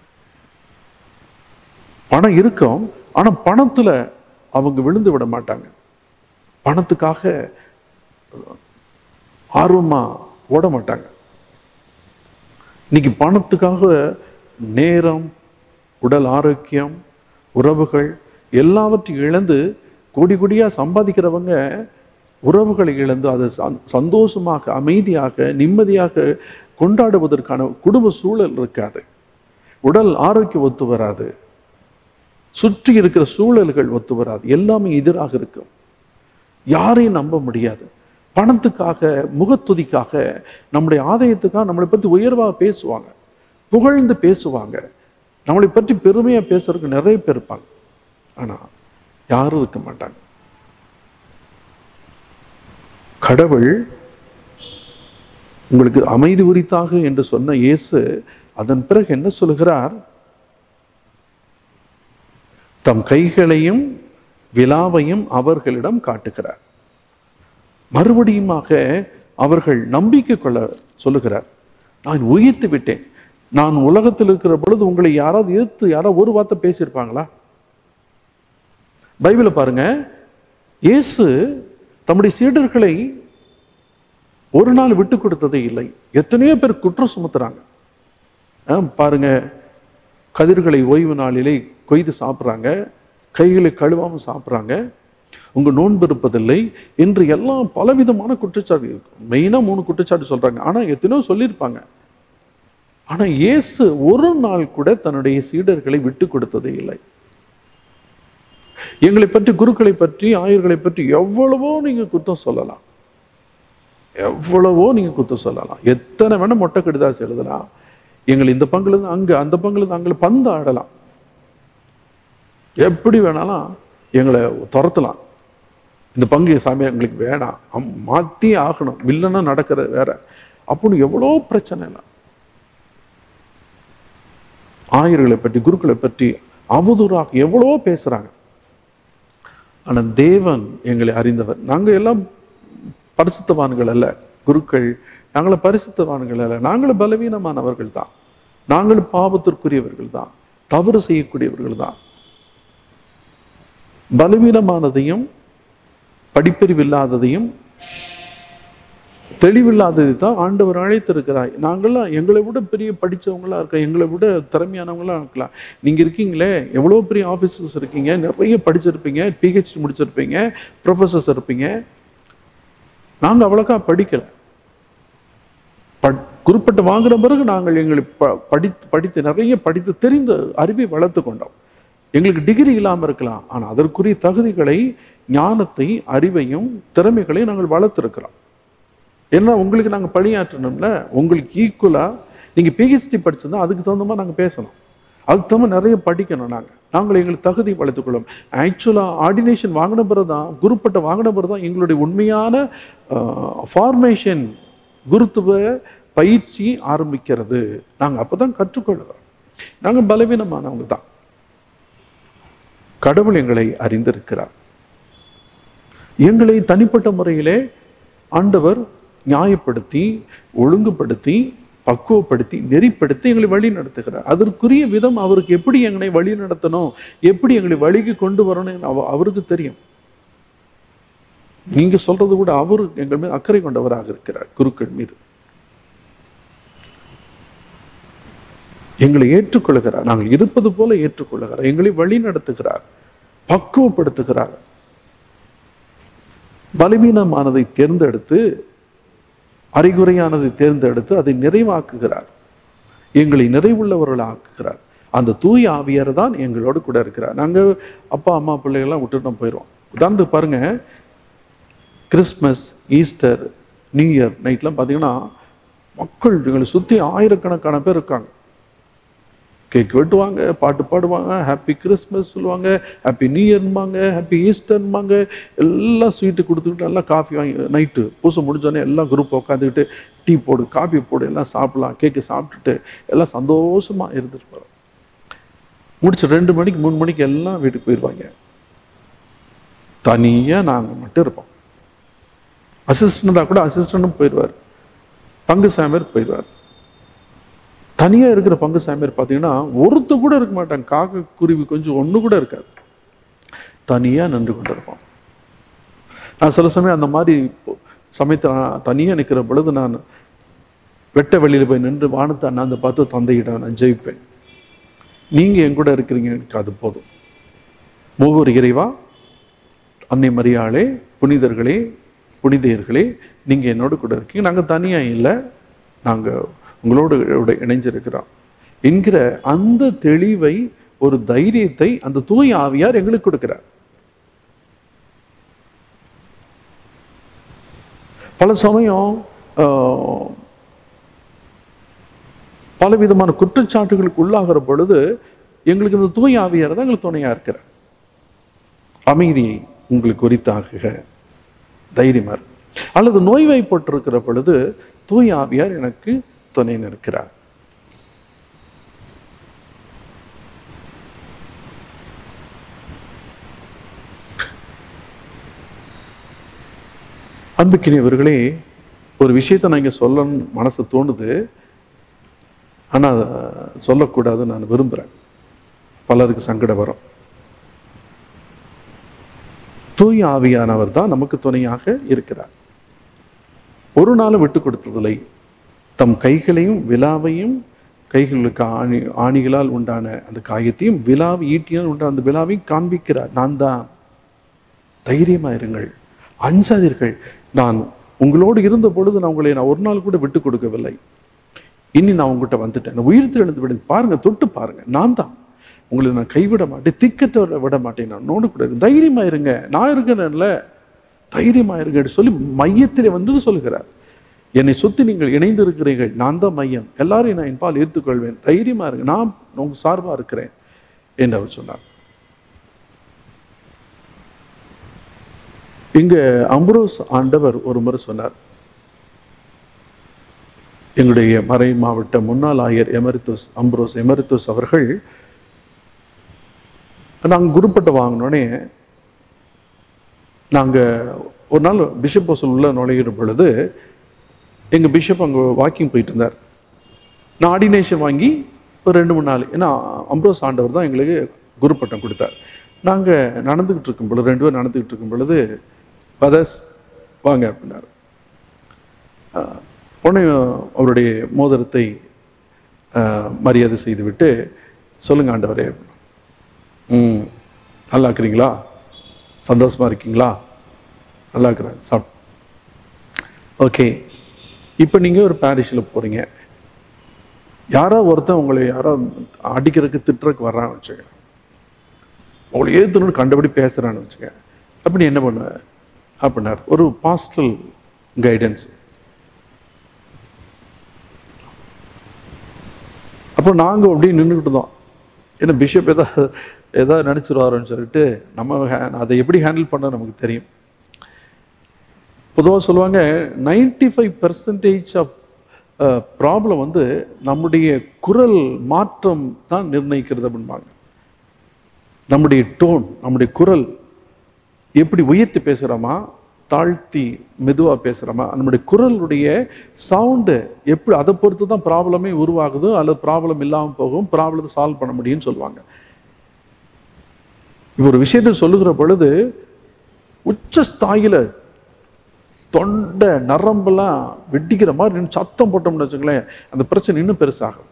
பணம் இருக்கும் ஆனா பணத்துல அவங்க விழுந்து விட மாட்டாங்க பணத்துக்காக ஆர்வமா ஓட மாட்டாங்க இன்னைக்கு பணத்துக்காக நேரம் உடல் ஆரோக்கியம் உறவுகள் எல்லாவற்றையும் இழந்து கோடி கோடியா சம்பாதிக்கிறவங்க உறவுகளை இழந்து அதை சந்- சந்தோஷமாக அமைதியாக நிம்மதியாக கொண்டாடுவதற்கான குடும்ப சூழல் இருக்காது உடல் ஆரோக்கியம் ஒத்து வராது சுற்றி இருக்கிற சூழல்கள் ஒத்து வராது எல்லாமே எதிராக இருக்கும் யாரையும் நம்ப முடியாது பணத்துக்காக முகத்துதிக்காக நம்முடைய ஆதாயத்துக்காக நம்மளை பற்றி உயர்வாக பேசுவாங்க புகழ்ந்து பேசுவாங்க நம்மளை பற்றி பெருமையாக பேசுறதுக்கு நிறைய பேர் இருப்பாங்க ஆனா யாரும் இருக்க மாட்டாங்க கடவுள் உங்களுக்கு அமைதி உரித்தாக என்று சொன்ன இயேசு அதன் பிறகு என்ன சொல்கிறார் தம் கைகளையும் விலாவையும் அவர்களிடம் காட்டுகிறார் மறுபடியுமாக அவர்கள் நம்பிக்கை கொள்ள சொல்லுகிறார் நான் உயிர்த்து விட்டேன் நான் உலகத்தில் இருக்கிற பொழுது உங்களை யாராவது எதிர்த்து யாராவது ஒரு வார்த்தை பேசியிருப்பாங்களா பைபிளை பாருங்க இயேசு தம்முடைய சீடர்களை ஒரு நாள் விட்டு கொடுத்ததே இல்லை எத்தனையோ பேர் குற்றம் சுமத்துறாங்க ஆ, பாருங்க கதிர்களை ஓய்வு நாளிலே கொய்து சாப்பிட்றாங்க கைகளை கழுவாம சாப்பிட்றாங்க உங்க நோன்பு இருப்பதில்லை என்று எல்லாம் பலவிதமான குற்றச்சாட்டு இருக்கு மெயினா மூணு குற்றச்சாட்டு சொல்றாங்க ஆனா எத்தனையோ சொல்லியிருப்பாங்க ஆனா இயேசு ஒரு நாள் கூட தன்னுடைய சீடர்களை விட்டு கொடுத்ததே இல்லை எங்களை பற்றி குருக்களை பற்றி ஆயர்களை பற்றி எவ்வளவோ நீங்க குத்தம் சொல்லலாம் எவ்வளவோ நீங்க குத்தம் சொல்லலாம் எத்தனை வேணா மொட்டை கடிதாசு எழுதலாம் எங்களை இந்த பங்குல இருந்து அங்க அந்த பங்குல இருந்து அங்கே பந்து ஆடலாம் எப்படி வேணாலும் எங்களை துரத்தலாம் இந்த பங்கு சாமி எங்களுக்கு வேணாம் அம்- மாத்தியே ஆகணும் வில்லனா நடக்கிறது வேற அப்படின்னு எவ்வளோ பிரச்சனை இல்லை ஆயர்களை பற்றி குருக்களை பற்றி அவதூறாக எவ்வளவோ பேசுறாங்க ஆனா தேவன் எங்களை அறிந்தவர் நாங்க எல்லாம் பரிசுத்தவான்கள் அல்ல குருக்கள் நாங்களும் பரிசுத்தவான்கள் அல்ல நாங்களும் பலவீனமானவர்கள் தான் நாங்களும் பாவத்திற்குரியவர்கள் தான் தவறு செய்யக்கூடியவர்கள் தான் பலவீனமானதையும் படிப்பறிவு இல்லாததையும் தெளிவில்லாததை தான் ஆண்டவர் அழைத்திருக்கிறாய் நாங்களாம் எங்களை விட பெரிய படிச்சவங்களா இருக்க எங்களை விட திறமையானவங்களா இருக்கலாம் நீங்க இருக்கீங்களே எவ்வளோ பெரிய ஆஃபீஸர்ஸ் இருக்கீங்க நிறைய படிச்சிருப்பீங்க பிஹெச்டி முடிச்சிருப்பீங்க ப்ரொஃபஸர்ஸ் இருப்பீங்க நாங்க அவ்வளோக்கா படிக்கல பட் குறிப்பிட்ட வாங்குற பிறகு நாங்கள் எங்களை ப- படித்து படித்து நிறைய படித்து தெரிந்த அறிவை வளர்த்து கொண்டோம் எங்களுக்கு டிகிரி இல்லாமல் இருக்கலாம் ஆனால் அதற்குரிய தகுதிகளை ஞானத்தை அறிவையும் திறமைகளையும் நாங்கள் வளர்த்துருக்கிறோம் ஏன்னா உங்களுக்கு நாங்கள் பணியாற்றணும்ல உங்களுக்கு ஈக்குவலாக நீங்கள் பிஹெச்டி படிச்சிருந்தா அதுக்கு தகுந்த மாதிரி நாங்கள் பேசணும் அதுக்கு தகுந்த மாதிரி நிறைய படிக்கணும் நாங்கள் நாங்கள் எங்களுக்கு தகுதி வளர்த்துக்கொள்ளும் ஆக்சுவலாக ஆர்டினேஷன் வாங்கின பிறகு தான் குருப்பட்ட வாங்கின பிறகு தான் எங்களுடைய உண்மையான ஃபார்மேஷன் குருத்துவ பயிற்சி ஆரம்பிக்கிறது நாங்கள் அப்போ தான் கற்றுக்கொள்கிறோம் நாங்கள் பலவீனமானவங்க தான் கடவுள் எங்களை அறிந்திருக்கிறார் எங்களை தனிப்பட்ட முறையிலே ஆண்டவர் நியாயப்படுத்தி ஒழுங்குபடுத்தி பக்குவப்படுத்தி நெறிப்படுத்தி எங்களை வழி நடத்துகிறார் அதற்குரிய விதம் அவருக்கு எப்படி எங்களை வழி நடத்தணும் எப்படி எங்களை வழிக்கு கொண்டு வரணும் அவ- அவருக்கு தெரியும் நீங்க சொல்றது கூட அவரு எங்கள் மீது அக்கறை கொண்டவராக இருக்கிறார் குருக்கள் மீது எங்களை ஏற்றுக்கொள்கிறார் நாங்கள் இருப்பது போல ஏற்றுக்கொள்கிறார் எங்களை வழி நடத்துகிறார் பக்குவப்படுத்துகிறார் பலவீனமானதை தேர்ந்தெடுத்து அறிகுறையானதை தேர்ந்தெடுத்து அதை நிறைவாக்குகிறார் எங்களை நிறைவுள்ளவர்களாக ஆக்குகிறார் அந்த தூய ஆவியார் தான் எங்களோடு கூட இருக்கிறார் நாங்கள் அப்பா அம்மா பிள்ளைகள்லாம் விட்டுட்டு நம்ம போயிடுவோம் உதாரணத்துக்கு பாருங்க கிறிஸ்மஸ் ஈஸ்டர் நியூ இயர் நைட்லாம் பார்த்தீங்கன்னா மக்கள் எங்களை சுற்றி ஆயிரக்கணக்கான பேர் இருக்காங்க கேக் வெட்டுவாங்க பாட்டு பாடுவாங்க ஹாப்பி கிறிஸ்மஸ் சொல்லுவாங்க ஹாப்பி நியூ இயர்ம்பாங்க ஹாப்பி ஈஸ்டர்ம்பாங்க எல்லாம் ஸ்வீட்டு கொடுத்துக்கிட்டு எல்லாம் காஃபி வாங்கி நைட்டு பூசை முடிஞ்சோடனே எல்லாம் குரூப் உட்காந்துக்கிட்டு டீ போடு காஃபி போடு எல்லாம் சாப்பிடலாம் கேக்கு சாப்பிட்டுட்டு எல்லாம் சந்தோஷமா இருந்துருப்பாங்க முடிச்சு ரெண்டு மணிக்கு மூணு மணிக்கு எல்லாம் வீட்டுக்கு போயிடுவாங்க தனியாக நாங்கள் மட்டும் இருப்போம் அசிஸ்டண்டாக கூட அசிஸ்டண்ட்டும் போயிடுவார் பங்கு சாமியார் போயிடுவார் தனியா இருக்கிற பங்கு சாமியார் பார்த்தீங்கன்னா ஒருத்த கூட இருக்க மாட்டாங்க காக்க குருவி கொஞ்சம் ஒண்ணு கூட இருக்காது தனியா நின்று கொண்டிருப்பான் நான் சில சமயம் அந்த மாதிரி சமயத்தில் நான் தனியா நிற்கிற பொழுது நான் வெட்ட வெளியில போய் நின்று வானத்தை அண்ணாந்து பார்த்து தந்தையிடம் நான் ஜெயிப்பேன் நீங்க என் கூட இருக்கிறீங்க எனக்கு அது போதும் ஒவ்வொரு இறைவா அன்னை மரியாளே புனிதர்களே புனிதையர்களே நீங்க என்னோட கூட இருக்கீங்க நாங்க தனியா இல்லை நாங்க உங்களோடு கூட இணைஞ்சிருக்கிறோம் என்கிற அந்த தெளிவை ஒரு தைரியத்தை அந்த தூய ஆவியார் எங்களுக்கு கொடுக்கிறார் பல சமயம் ஆஹ், பலவிதமான குற்றச்சாட்டுகளுக்கு உள்ளாகிற பொழுது எங்களுக்கு இந்த தூய ஆவியார் தான் எங்களுக்கு துணையா இருக்கிறார் அமைதியை உங்களுக்கு உரித்தாகுக தைரியமா இரு. அல்லது நோய்வாய்ப்பட்டிருக்கிற பொழுது தூய ஆவியார் எனக்கு துணை நிற்கிறார் அன்புக்கினியவர்களே ஒரு விஷயத்தை நான் இங்க சொல்லணும்னு மனசு தோணுது ஆனா அதை சொல்லக்கூடாதுன்னு நான் விரும்புறேன் பலருக்கு சங்கடம் வரும் தூய ஆவியானவர் தான் நமக்கு துணையாக இருக்கிறார் ஒரு நாளும் விட்டு கொடுத்ததில்லை தம் கைகளையும் விழாவையும் கைகளுக்கு ஆணி ஆணிகளால் உண்டான அந்த காயத்தையும் விழாவை ஈட்டியால் உண்டான அந்த விழாவையும் காண்பிக்கிறார் நான் தான் தைரியமா இருங்கள் அஞ்சாதீர்கள் நான் உங்களோடு இருந்த பொழுது நான் உங்களை நான் ஒரு நாள் கூட விட்டு கொடுக்கவில்லை இனி நான் உங்ககிட்ட வந்துட்டேன் நான் உயிர் தெழுந்து விடு பாருங்க தொட்டு பாருங்க நான் தான் உங்களை நான் கைவிட மாட்டேன் திக்கத்தை விட மாட்டேன் நான் நோடு கூட இரு. தைரியமா இருங்க நான் இருக்கிறேன்ல தைரியமா இருங்கன்னு சொல்லி மையத்திலே வந்து சொல்லுகிறார் என்னை சுத்தி நீங்கள் இணைந்து இருக்கிறீர்கள் நான் தான் மையம் எல்லாரையும் நான் என்பால் ஏற்றுக்கொள்வேன் தைரியமா இருங்க நான் உங்க சார்பா இருக்கிறேன் என்று அவர் சொன்னார் இங்க அம்ப்ரோஸ் ஆண்டவர் ஒரு முறை சொன்னார் எங்களுடைய மறை மாவட்ட முன்னாள் ஆயர் எமரித்தோஸ் அம்ப்ரோஸ் எமரித்தோஸ் அவர்கள் நாங்கள் குருப்பட்டை வாங்கினோடனே நாங்கள் ஒரு நாள் பிஷப் ஹவுஸில் உள்ள நுழையிற பொழுது எங்கள் பிஷப் அங்கே வாக்கிங் போயிட்டு இருந்தார் நான் ஆர்டினேஷன் வாங்கி ஒரு ரெண்டு மூணு நாள் ஏன்னா அம்ப்ரோஸ் ஆண்டவர் தான் எங்களுக்கு குருப்பட்டம் கொடுத்தார் நாங்கள் நடந்துக்கிட்டு இருக்கும் பொழுது ரெண்டு பேரும் நடந்துக்கிட்டு இருக்கும் பொழுது பதஸ் வாங்க அப்படின்னாரு ஆஹ், உடனே அவருடைய மோதிரத்தை ஆஹ், மரியாதை செய்துவிட்டு சொல்லுங்க ஆண்டவரே ம் நல்லா இருக்கிறீங்களா சந்தோஷமா இருக்கீங்களா நல்லா இருக்கிறேன் சாப் ஓகே இப்போ நீங்கள் ஒரு பாரிஷில் போகிறீங்க யாரோ ஒருத்தன் உங்களை யாரோ அடிக்கிறதுக்கு திட்டுறதுக்கு வர்றான்னு வச்சுக்க உங்களை ஏற்றுன்னு கண்டபடி பேசுகிறான்னு வச்சுக்க அப்ப நீ என்ன பண்ணுவ அப்படின்னார் ஒரு பாஸ்டல் கைடன்ஸ் அப்போ நாங்கள் அப்படியே நின்றுக்கிட்டு தான் ஏன்னா பிஷப் ஏதாவது ஏதாவது நினச்சிருவாரோன்னு சொல்லிட்டு நம்ம ஹே- அதை எப்படி ஹேண்டில் பண்ண நமக்கு தெரியும் பொதுவாக சொல்லுவாங்க 95% ஃபைவ் பர்சன்டேஜ் ஆஃப் ப்ராப்ளம் வந்து நம்முடைய குரல் மாற்றம் தான் நிர்ணயிக்கிறது அப்படிம்பாங்க நம்முடைய டோன் நம்முடைய குரல் எப்படி உயர்த்தி பேசுகிறோமா தாழ்த்தி மெதுவாக பேசுகிறோமா நம்முடைய குரலுடைய சவுண்டு எப்படி அதை பொறுத்து தான் ப்ராப்ளமே உருவாகுது அல்லது ப்ராப்ளம் இல்லாமல் போகும் ப்ராப்ளத்தை சால்வ் பண்ண முடியும்னு சொல்லுவாங்க இப்ப ஒரு விஷயத்தை சொல்லுகிற பொழுது உச்ச ஸ்தாயில தொண்டை நரம்பெல்லாம் வெட்டிக்கிற மாதிரி நின்னு சத்தம் போட்டோம்னு வச்சுங்களேன் அந்த பிரச்சனை இன்னும் பெருசாகும்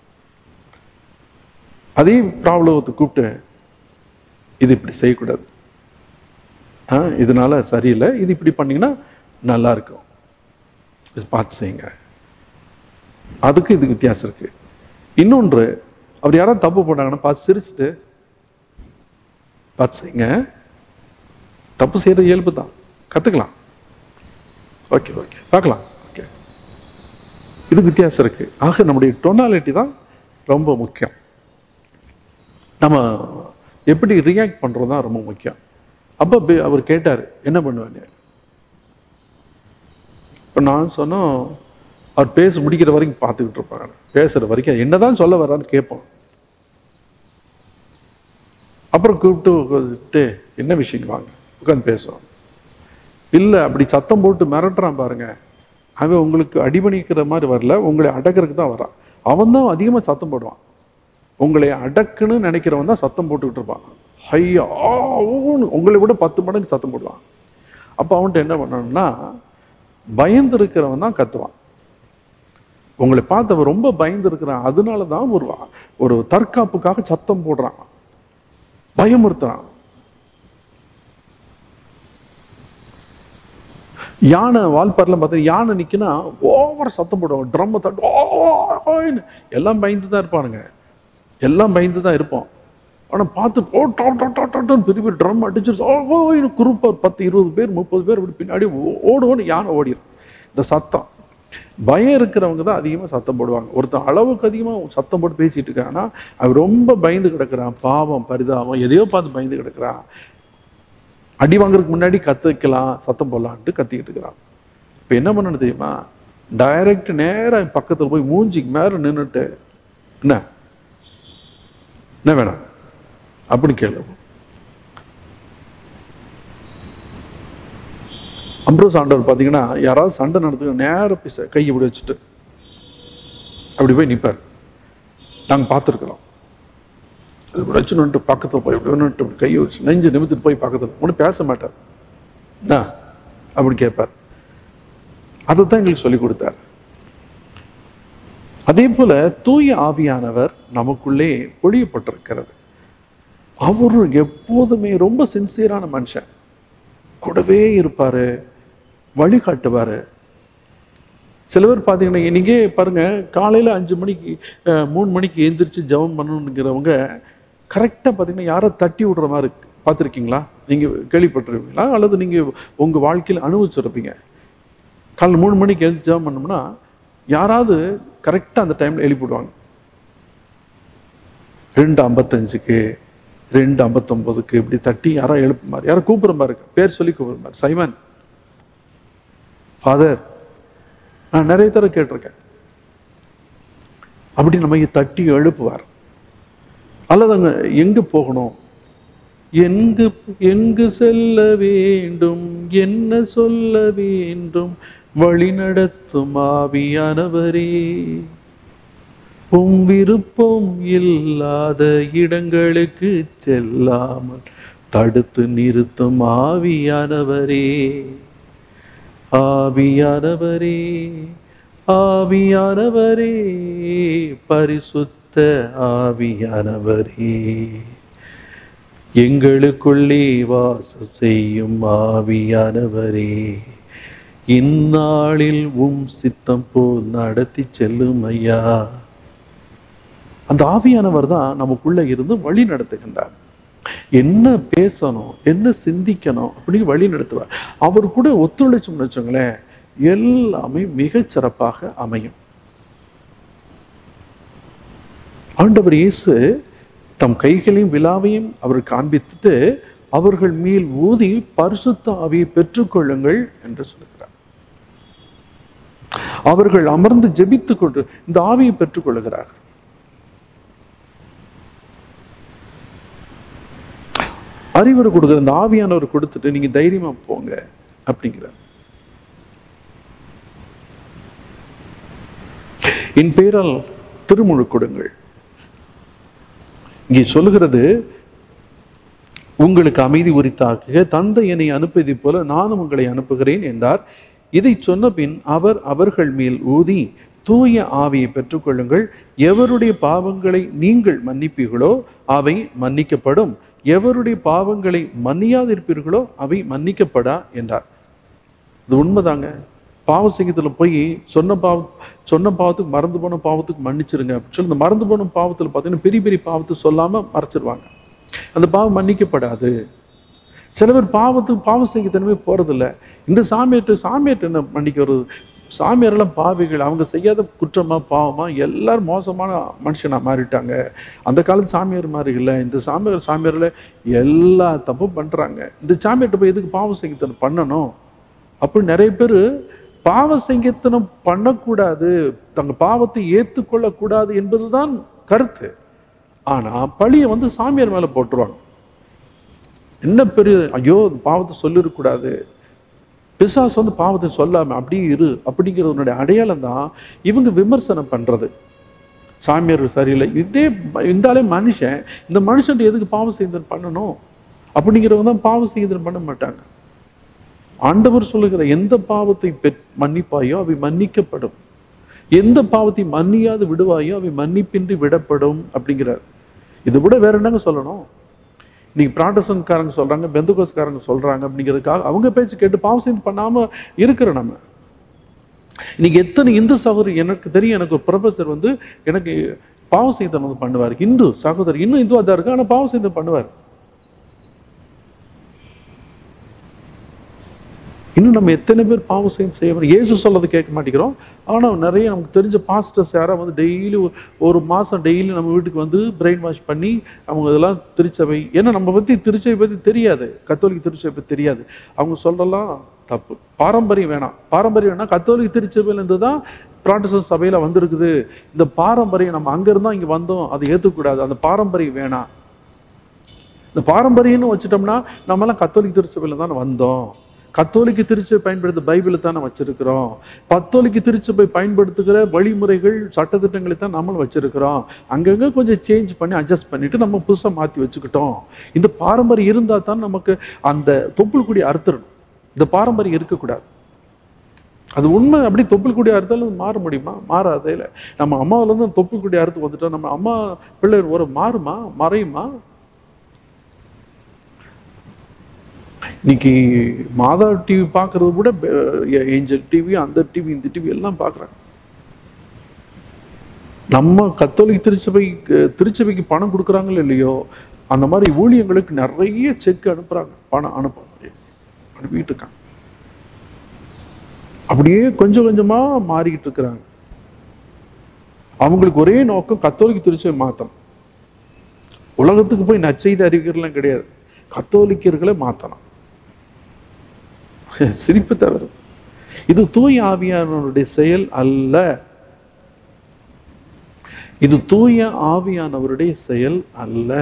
அதே ப்ராப்ளத்தை கூப்பிட்டு இது இப்படி செய்யக்கூடாது ஆ இதனால சரியில்லை இது இப்படி பண்ணீங்கன்னா நல்லா இருக்கும் இது பார்த்து செய்யுங்க அதுக்கு இதுக்கு வித்தியாசம் இருக்கு இன்னொன்று அப்படி யாராவது தப்பு பண்ணாங்கன்னா பார்த்து சிரிச்சுட்டு பார்த்து செய்யுங்க தப்பு செய்யறது இயல்பு தான் கற்றுக்கலாம் ஓகே ஓகே பார்க்கலாம் ஓகே இது வித்தியாசம் இருக்கு ஆக நம்முடைய டொனாலிட்டி தான் ரொம்ப முக்கியம் நம்ம எப்படி ரியாக்ட் பண்ணுறது தான் ரொம்ப முக்கியம் அப்போ பி- அவர் கேட்டார் என்ன பண்ணுவேன்னு இப்போ நான் சொன்னோம் அவர் பேச முடிக்கிற வரைக்கும் பார்த்துக்கிட்டு இருப்பாங்க பேசுகிற வரைக்கும் என்னதான் சொல்ல வர்றான்னு கேட்போம் அப்புறம் கூப்பிட்டு உட்காந்துட்டு என்ன விஷயம் வாங்க உட்காந்து பேசுவோம் இல்லை அப்படி சத்தம் போட்டு மிரட்டுறான் பாருங்க அவன் உங்களுக்கு அடிபணிக்கிற மாதிரி வரல உங்களை அடக்கிறதுக்கு தான் வரான் அவன் தான் அதிகமாக சத்தம் போடுவான் உங்களை அடக்குன்னு நினைக்கிறவன் தான் சத்தம் போட்டுக்கிட்டு இருப்பான் ஐயா ஊன்னு உங்களை விட பத்து மடங்கு சத்தம் போடுவான் அப்போ அவன்கிட்ட என்ன பண்ணணும்னா பயந்து இருக்கிறவன் தான் கத்துவான் உங்களை பார்த்தவன் ரொம்ப பயந்து இருக்கிறான் அதனால தான் ஒரு ஒரு தற்காப்புக்காக சத்தம் போடுறான் பயமுறுத்துறான் யானை வால்பாரில் பார்த்தா யானை நிற்கினா ஓவர் சத்தம் போடுவாங்க ட்ரம்மை தட்டு ஓன்னு எல்லாம் பயந்து தான் இருப்பானுங்க எல்லாம் பயந்து தான் இருப்போம் ஆனால் பார்த்து ஓ டா டா டா டான்னு பெரிய பெரிய ட்ரம் அடிச்சிருச்சு ஓ ஓன்னு குரூப்பாக ஒரு பத்து இருபது பேர் முப்பது பேர் இப்படி பின்னாடி ஓ- ஓடுவோன்னு யானை ஓடிடும் இந்த சத்தம் பயம் இருக்கிறவங்க தான் அதிகமாக சத்தம் போடுவாங்க ஒருத்தன் அளவுக்கு அதிகமாக சத்தம் போட்டு பேசிட்டு இருக்கான்னா அவன் ரொம்ப பயந்து கிடக்குறான் பாவம் பரிதாபம் எதையோ பார்த்து பயந்து கிடக்குறான் அடி வாங்குறதுக்கு முன்னாடி கத்துக்கலாம் சத்தம் போடலான்ட்டு கத்திக்கிட்டு இருக்கிறான் இப்போ என்ன பண்ணணும் தெரியுமா டைரக்ட் நேரா பக்கத்துல போய் மூஞ்சிக்கு மேல நின்னுட்டு என்ன என்ன வேணும் அப்படி கேளு அம்ப்ரோஸ் ஆண்டவர் பார்த்தீங்கன்னா யாராவது சண்டை நடத்துக்க நேர போய் ச- கையை இப்படி வச்சுட்டு அப்படி போய் நிற்பார் நாங்கள் பார்த்துருக்குறோம் அது இப்படி வச்சு நின்னுட்டு பக்கத்தில் போய் இப்படி நின்னுட்டு இப்படி கையை வச்சு நெஞ்சு நிமித்திட்டு போய் பக்கத்தில் ஒன்றும் பேச மாட்டார் என்ன அப்படி கேட்பார் அதை தான் எங்களுக்கு சொல்லி கொடுத்தார் அதே போல தூய ஆவியானவர் நமக்குள்ளே பொழியப்பட்டிருக்கிறது அவர் எப்போதுமே ரொம்ப சின்சியரான மனுஷன் கூடவே இருப்பாரு வழிகாட்டுவாரு சில பேர் பார்த்தீங்கன்னா இன்னைக்கே பாருங்க காலையில் அஞ்சு மணிக்கு அஹ், மூணு மணிக்கு எந்திரிச்சு ஜெபம் பண்ணணுங்கிறவங்க கரெக்டாக பார்த்தீங்கன்னா யாரை தட்டி விடுற மாதிரி இருக்கு. பார்த்திருக்கீங்களா நீங்கள் கேள்விப்பட்டிருப்பீங்களா அல்லது நீங்கள் உங்கள் வாழ்க்கையில் அனுபவிச்சிருப்பீங்க காலைல மூணு மணிக்கு எழுந்து ஜெபம் பண்ணோம்னா யாராவது கரெக்டாக அந்த டைமில் எழுப்பிவிடுவாங்க ரெண்டு ஐம்பத்தஞ்சுக்கு ரெண்டு ஐம்பத்தொம்போதுக்கு இப்படி தட்டி யாரோ எழுப்பு மாதிரி யாரோ கூப்பிட்ற மாதிரி இருக்கு பேர் சொல்லி கூப்பிட்ற மாதிரி சைமன் ஃபாதர் நான் நிறைய தடவை கேட்டிருக்கேன் அப்படி நம்ம தட்டி எழுப்புவார் அல்லது அங்க எங்க போகணும் எங்கு எங்கு செல்ல வேண்டும் என்ன சொல்ல வேண்டும் வழி நடத்தும் ஆவியானவரே உம் விருப்பம் இல்லாத இடங்களுக்கு செல்லாமல் தடுத்து நிறுத்தும் ஆவியானவரே ஆவியானவரே ஆவியானவரே பரிசுத்த ஆவியானவரே எங்களுக்குள்ளே வாசம் செய்யும் ஆவியானவரே இந்நாளில் உம் சித்தம் போல் நடத்தி செல்லும் ஐயா அந்த ஆவியானவர் தான் நமக்குள்ள இருந்து வழி நடத்துகின்றார் என்ன பேசணும் என்ன சிந்திக்கணும் அப்படின்னு வழி நடத்துவார் அவர் கூட ஒத்துழைச்சோம்னு வச்சுங்களேன் எல்லாமே மிகச் சிறப்பாக அமையும் ஆண்டவர் இயேசு தம் கைகளையும் விழாவையும் அவர் காண்பித்துட்டு அவர்கள் மேல் ஊதி பரிசுத்த ஆவியை பெற்றுக்கொள்ளுங்கள் என்று சொல்லுகிறார் அவர்கள் அமர்ந்து ஜெபித்துக் கொண்டு இந்த ஆவியை பெற்றுக்கொள்ளுகிறார்கள் அறிவுரை கொடுக்குற இந்த ஆவியானவர் கொடுத்துட்டு நீங்க தைரியமா போங்க அப்படிங்கிறார் என் பெயரால் திருமுழு கொடுங்கள் இங்கே சொல்லுகிறது உங்களுக்கு அமைதி உரித்தாக்குக தந்தை என்னை அனுப்பியதை போல நானும் உங்களை அனுப்புகிறேன் என்றார் இதை சொன்ன பின் அவர் அவர்கள் மேல் ஊதி தூய ஆவியை பெற்றுக்கொள்ளுங்கள் எவருடைய பாவங்களை நீங்கள் மன்னிப்பீர்களோ அவை மன்னிக்கப்படும் எவருடைய பாவங்களை மன்னியாதிருப்பீர்களோ அவை மன்னிக்கப்படா என்றார் இது உண்மைதாங்க பாவ சங்கீதத்தில் போய் சொன்ன பாவ சொன்ன பாவத்துக்கு மறந்து போன பாவத்துக்கு மன்னிச்சிருங்க அப்படின்னு சொல்லி இந்த மறந்து போன பாவத்தில் பார்த்தீங்கன்னா பெரிய பெரிய பாவத்தை சொல்லாமல் மறைச்சிருவாங்க அந்த பாவம் மன்னிக்கப்படாது சில பேர் பாவத்துக்கு பாவம் செய்யத்தனமே போகிறதில்ல இந்த சாமியார்ட்ட சாமியார்ட்ட என்ன மன்னிக்க வருது சாமியாரெல்லாம் பாவிகள் அவங்க செய்யாத குற்றமா பாவமா எல்லாரும் மோசமான மனுஷனா மாறிட்டாங்க அந்த காலத்து சாமியார் மாதிரி இல்லை இந்த சாமியார் சாமியாரில் எல்லா தப்பும் பண்ணுறாங்க இந்த சாமியார்ட்ட போய் எதுக்கு பாவம் செய்யத்தனம் பண்ணணும் அப்படி நிறைய பேர் பாவ சங்கீர்த்தனம் பண்ணக்கூடாது தங்க பாவத்தை ஏற்றுக்கொள்ளக்கூடாது என்பதுதான் கருத்து ஆனா பழியை வந்து சாமியார் மேல போட்டுருவாங்க என்ன பெரிய ஐயோ இந்த பாவத்தை சொல்லிடக்கூடாது பிசாசு வந்து பாவத்தை சொல்லாம அப்படியே இரு அப்படிங்கிறதுனுடைய அடையாளம் தான் இவங்க விமர்சனம் பண்றது சாமியார் சரியில்லை இதே இருந்தாலே மனுஷன் இந்த மனுஷன் எதுக்கு பாவம் செய்தன் பண்ணணும் அப்படிங்கிறவங்க தான் பாவம் செய்தன் பண்ண மாட்டாங்க ஆண்டவர் சொல்லுகிற எந்த பாவத்தை பெற் மன்னிப்பாயோ அவை மன்னிக்கப்படும் எந்த பாவத்தை மன்னியாது விடுவாயோ அவை மன்னிப்பின்றி விடப்படும் அப்படிங்கிறார் இதை விட வேற என்னங்க சொல்லணும் இன்னைக்கு பிராட்டசன்காரங்க சொல்றாங்க பெந்தகோஸ்காரங்க சொல்றாங்க அப்படிங்கிறதுக்காக அவங்க பேச்சு கேட்டு பாவம் செய்து பண்ணாம இருக்கிற நம்ம இன்னைக்கு எத்தனை இந்து சகோதரி எனக்கு தெரியும் எனக்கு ஒரு ப்ரொஃபஸர் வந்து எனக்கு பாவம் செய்தல் வந்து பண்ணுவார் இந்து சகோதரி இன்னும் இந்துவா தான் இருக்கு ஆனா பாவம் செய்தல் பண்ணுவார் இன்னும் நம்ம எத்தனை பேர் பாவம் செய்ய செய்ய இயேசு சொல்லதை கேட்க மாட்டேங்கிறோம் ஆனால் நிறைய நமக்கு தெரிஞ்ச பாஸ்டர்ஸ் யாரா வந்து டெய்லி ஒரு மாதம் டெய்லி நம்ம வீட்டுக்கு வந்து பிரெயின் வாஷ் பண்ணி அவங்க இதெல்லாம் திருச்சபை ஏன்னா நம்ம பற்றி திருச்சபை பற்றி தெரியாது கத்தோலிக்க திருச்சபை பற்றி தெரியாது அவங்க சொல்லலாம் தப்பு பாரம்பரியம் வேணாம் பாரம்பரியம் வேணா கத்தோலிக்க திருச்சபையிலேருந்து தான் பிராட்டஸ்டன்ட் சபையில் வந்திருக்குது இந்த பாரம்பரியம் நம்ம அங்கேருந்தா இங்கே வந்தோம் அதை ஏற்றுக்கூடாது அந்த பாரம்பரியம் வேணாம் இந்த பாரம்பரியம்னு வச்சுட்டோம்னா நம்மலாம் கத்தோலிக்க திருச்சபையில் தானே வந்தோம் கத்தோலிக்க திருச்சபை பயன்படுத்த பைபிளை தானே வச்சிருக்கிறோம் பத்தோலிக்க திருச்சபை பயன்படுத்துகிற வழிமுறைகள் சட்டத்திட்டங்களை தான் நம்மளும் வச்சிருக்கிறோம் அங்கங்க கொஞ்சம் சேஞ்ச் பண்ணி அட்ஜஸ்ட் பண்ணிட்டு நம்ம புதுசாக மாற்றி வச்சுக்கிட்டோம் இந்த பாரம்பரியம் இருந்தால் தான் நமக்கு அந்த தொப்புள் கூடிய அறுத்துடணும் இந்த பாரம்பரியம் இருக்கக்கூடாது அது உண்மை அப்படி தொப்புள் கூடிய அறுத்தாலும் மாற முடியுமா மாறாதே இல்லை நம்ம அம்மாவிலேருந்து தொப்புள் கூடிய அறுத்து வந்துட்டோம் நம்ம அம்மா பிள்ளை ஒரு மாறுமா மறையுமா இன்னைக்கு மாதா டிவி பார்க்கறது கூட ஏஞ்சல் டிவி அந்த டிவி இந்த டிவி எல்லாம் பார்க்குறாங்க நம்ம கத்தோலிக்க திருச்சபை திருச்சபைக்கு பணம் கொடுக்குறாங்களோ இல்லையோ அந்த மாதிரி ஊழியங்களுக்கு நிறைய செக் அனுப்புறாங்க பணம் அனுப்ப அனுப்பிட்டு இருக்காங்க அப்படியே கொஞ்சம் கொஞ்சமா மாறிக்கிட்டு இருக்கிறாங்க அவங்களுக்கு ஒரே நோக்கம் கத்தோலிக்க திருச்சபை மாத்தணும் உலகத்துக்கு போய் நச்செய்தி அறிவிக்கிறதுலாம் கிடையாது கத்தோலிக்கர்களை மாத்தணும் சிரிப்பு தவிர இது தூய ஆவியானவருடைய செயல் அல்ல இது தூய ஆவியானவருடைய செயல் அல்ல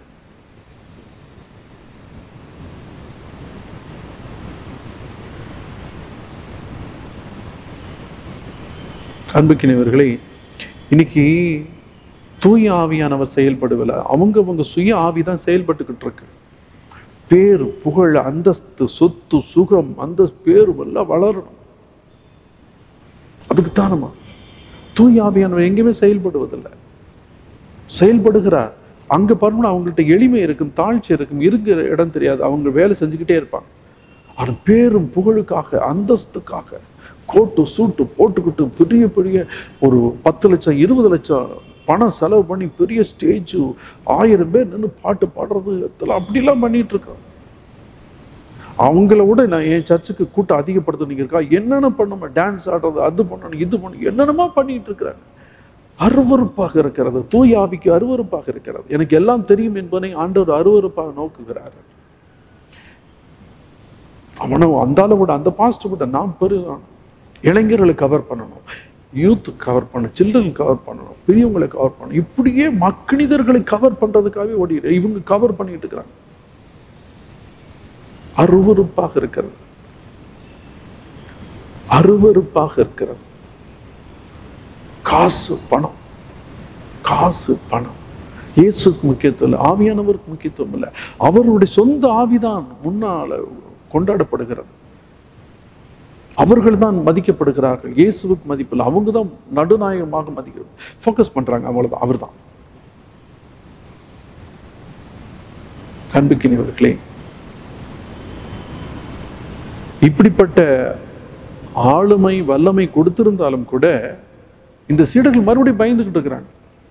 அன்புக்கினவர்களே இன்னைக்கு தூய ஆவியானவர் செயல்படுவல அவங்க அவங்க சுய ஆவிதான் செயல்பட்டுக்கிட்டு இருக்கு பேர் புகழ் அந்தஸ்து சொத்து சுகம் அந்த பேரு எல்லாம் வளரணும் அதுக்கு தானமா தூய் ஆவியானவர் எங்கேயுமே செயல்படுவதில்லை செயல்படுகிறார் அங்க பாருங்க அவங்கள்ட்ட எளிமை இருக்கும் தாழ்ச்சி இருக்கும் இருக்கிற இடம் தெரியாது அவங்க வேலை செஞ்சுக்கிட்டே இருப்பாங்க ஆனா பேரும் புகழுக்காக அந்தஸ்துக்காக கோட்டு சூட்டு போட்டுக்கிட்டு பெரிய பெரிய ஒரு பத்து லட்சம் இருபது லட்சம் பணம் செலவு பண்ணி பெரிய ஸ்டேஜ் ஆயிரம் பேர் நின்று பாட்டு பாடுறது இதெல்லாம் அப்படிலாம் பண்ணிட்டு இருக்காங்க அவங்கள விட நான் என் சர்ச்சுக்கு கூட்டம் அதிகப்படுத்த இருக்கா என்னென்ன பண்ணணும் டான்ஸ் ஆடுறது அது பண்ணணும் இது பண்ணணும் என்னென்னமா பண்ணிட்டு இருக்கிறாங்க அருவறுப்பாக இருக்கிறது தூய் ஆவிக்கு அருவறுப்பாக இருக்கிறது எனக்கு எல்லாம் தெரியும் என்பதை ஆண்டவர் அருவறுப்பாக நோக்குகிறார் அவனை அந்த அளவோட அந்த பாஸ்ட் விட நாம் பெரு இளைஞர்களை கவர் பண்ணணும் யூத் கவர் பண்ணணும் சில்ட்ரன் கவர் பண்ணணும் பெரியவங்களை கவர் பண்ணணும் இப்படியே மக்கினிதர்களை கவர் பண்றதுக்காகவே ஓடிடு இவங்க கவர் பண்ணிட்டு இருக்கிறாங்க அருவறுப்பாக இருக்கிறது அருவறுப்பாக இருக்கிறது காசு பணம் காசு பணம் இயேசுக்கு முக்கியத்துவம் இல்லை ஆவியானவருக்கு முக்கியத்துவம் இல்லை அவருடைய சொந்த ஆவிதான் முன்னால கொண்டாடப்படுகிறது அவர்கள் தான் மதிக்கப்படுகிறார்கள் இயேசுவுக்கு மதிப்பில்லை அவங்க தான் நடுநாயகமாக மதிக்கிறது ஃபோக்கஸ் பண்றாங்க அவ்வளவுதான் அவர் தான் அன்புக்கினியவர்களே இப்படிப்பட்ட ஆளுமை வல்லமை கொடுத்திருந்தாலும் கூட இந்த சீடர்கள் மறுபடியும் பயந்துகிட்டு இருக்கிறாங்க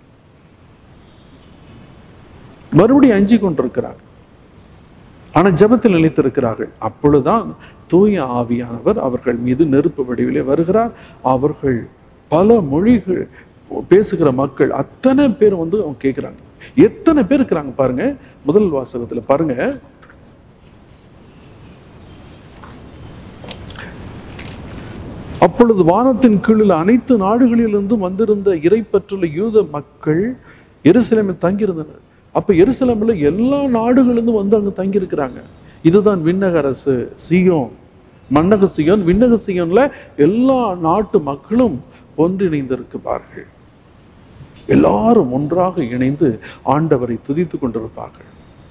மறுபடியும் அஞ்சி கொண்டிருக்கிறாங்க ஆனா ஜெபத்தில் நிலைத்திருக்கிறார்கள் அப்பொழுதுதான் தூய ஆவியானவர் அவர்கள் மீது நெருப்பு வடிவிலே வருகிறார் அவர்கள் பல மொழிகள் பேசுகிற மக்கள் அத்தனை பேர் வந்து அவங்க கேட்கிறாங்க எத்தனை பேர் இருக்கிறாங்க பாருங்க முதல் வாசகத்துல பாருங்க அப்பொழுது வானத்தின் கீழில் அனைத்து நாடுகளிலிருந்தும் வந்திருந்த இறைப்பற்றுள்ள யூத மக்கள் எருசலேமில் தங்கியிருந்தனர் அப்ப எருசலேமில் எல்லா நாடுகளிலிருந்தும் வந்து அங்க தங்கி இருக்கிறாங்க இதுதான் விண்ணக அரசு சியோன் மன்னக சியோன் விண்ணக சியோன்ல எல்லா நாட்டு மக்களும் ஒன்றிணைந்திருக்கிறார்கள் எல்லாரும் ஒன்றாக இணைந்து ஆண்டவரை துதித்துக் கொண்டிருப்பார்கள்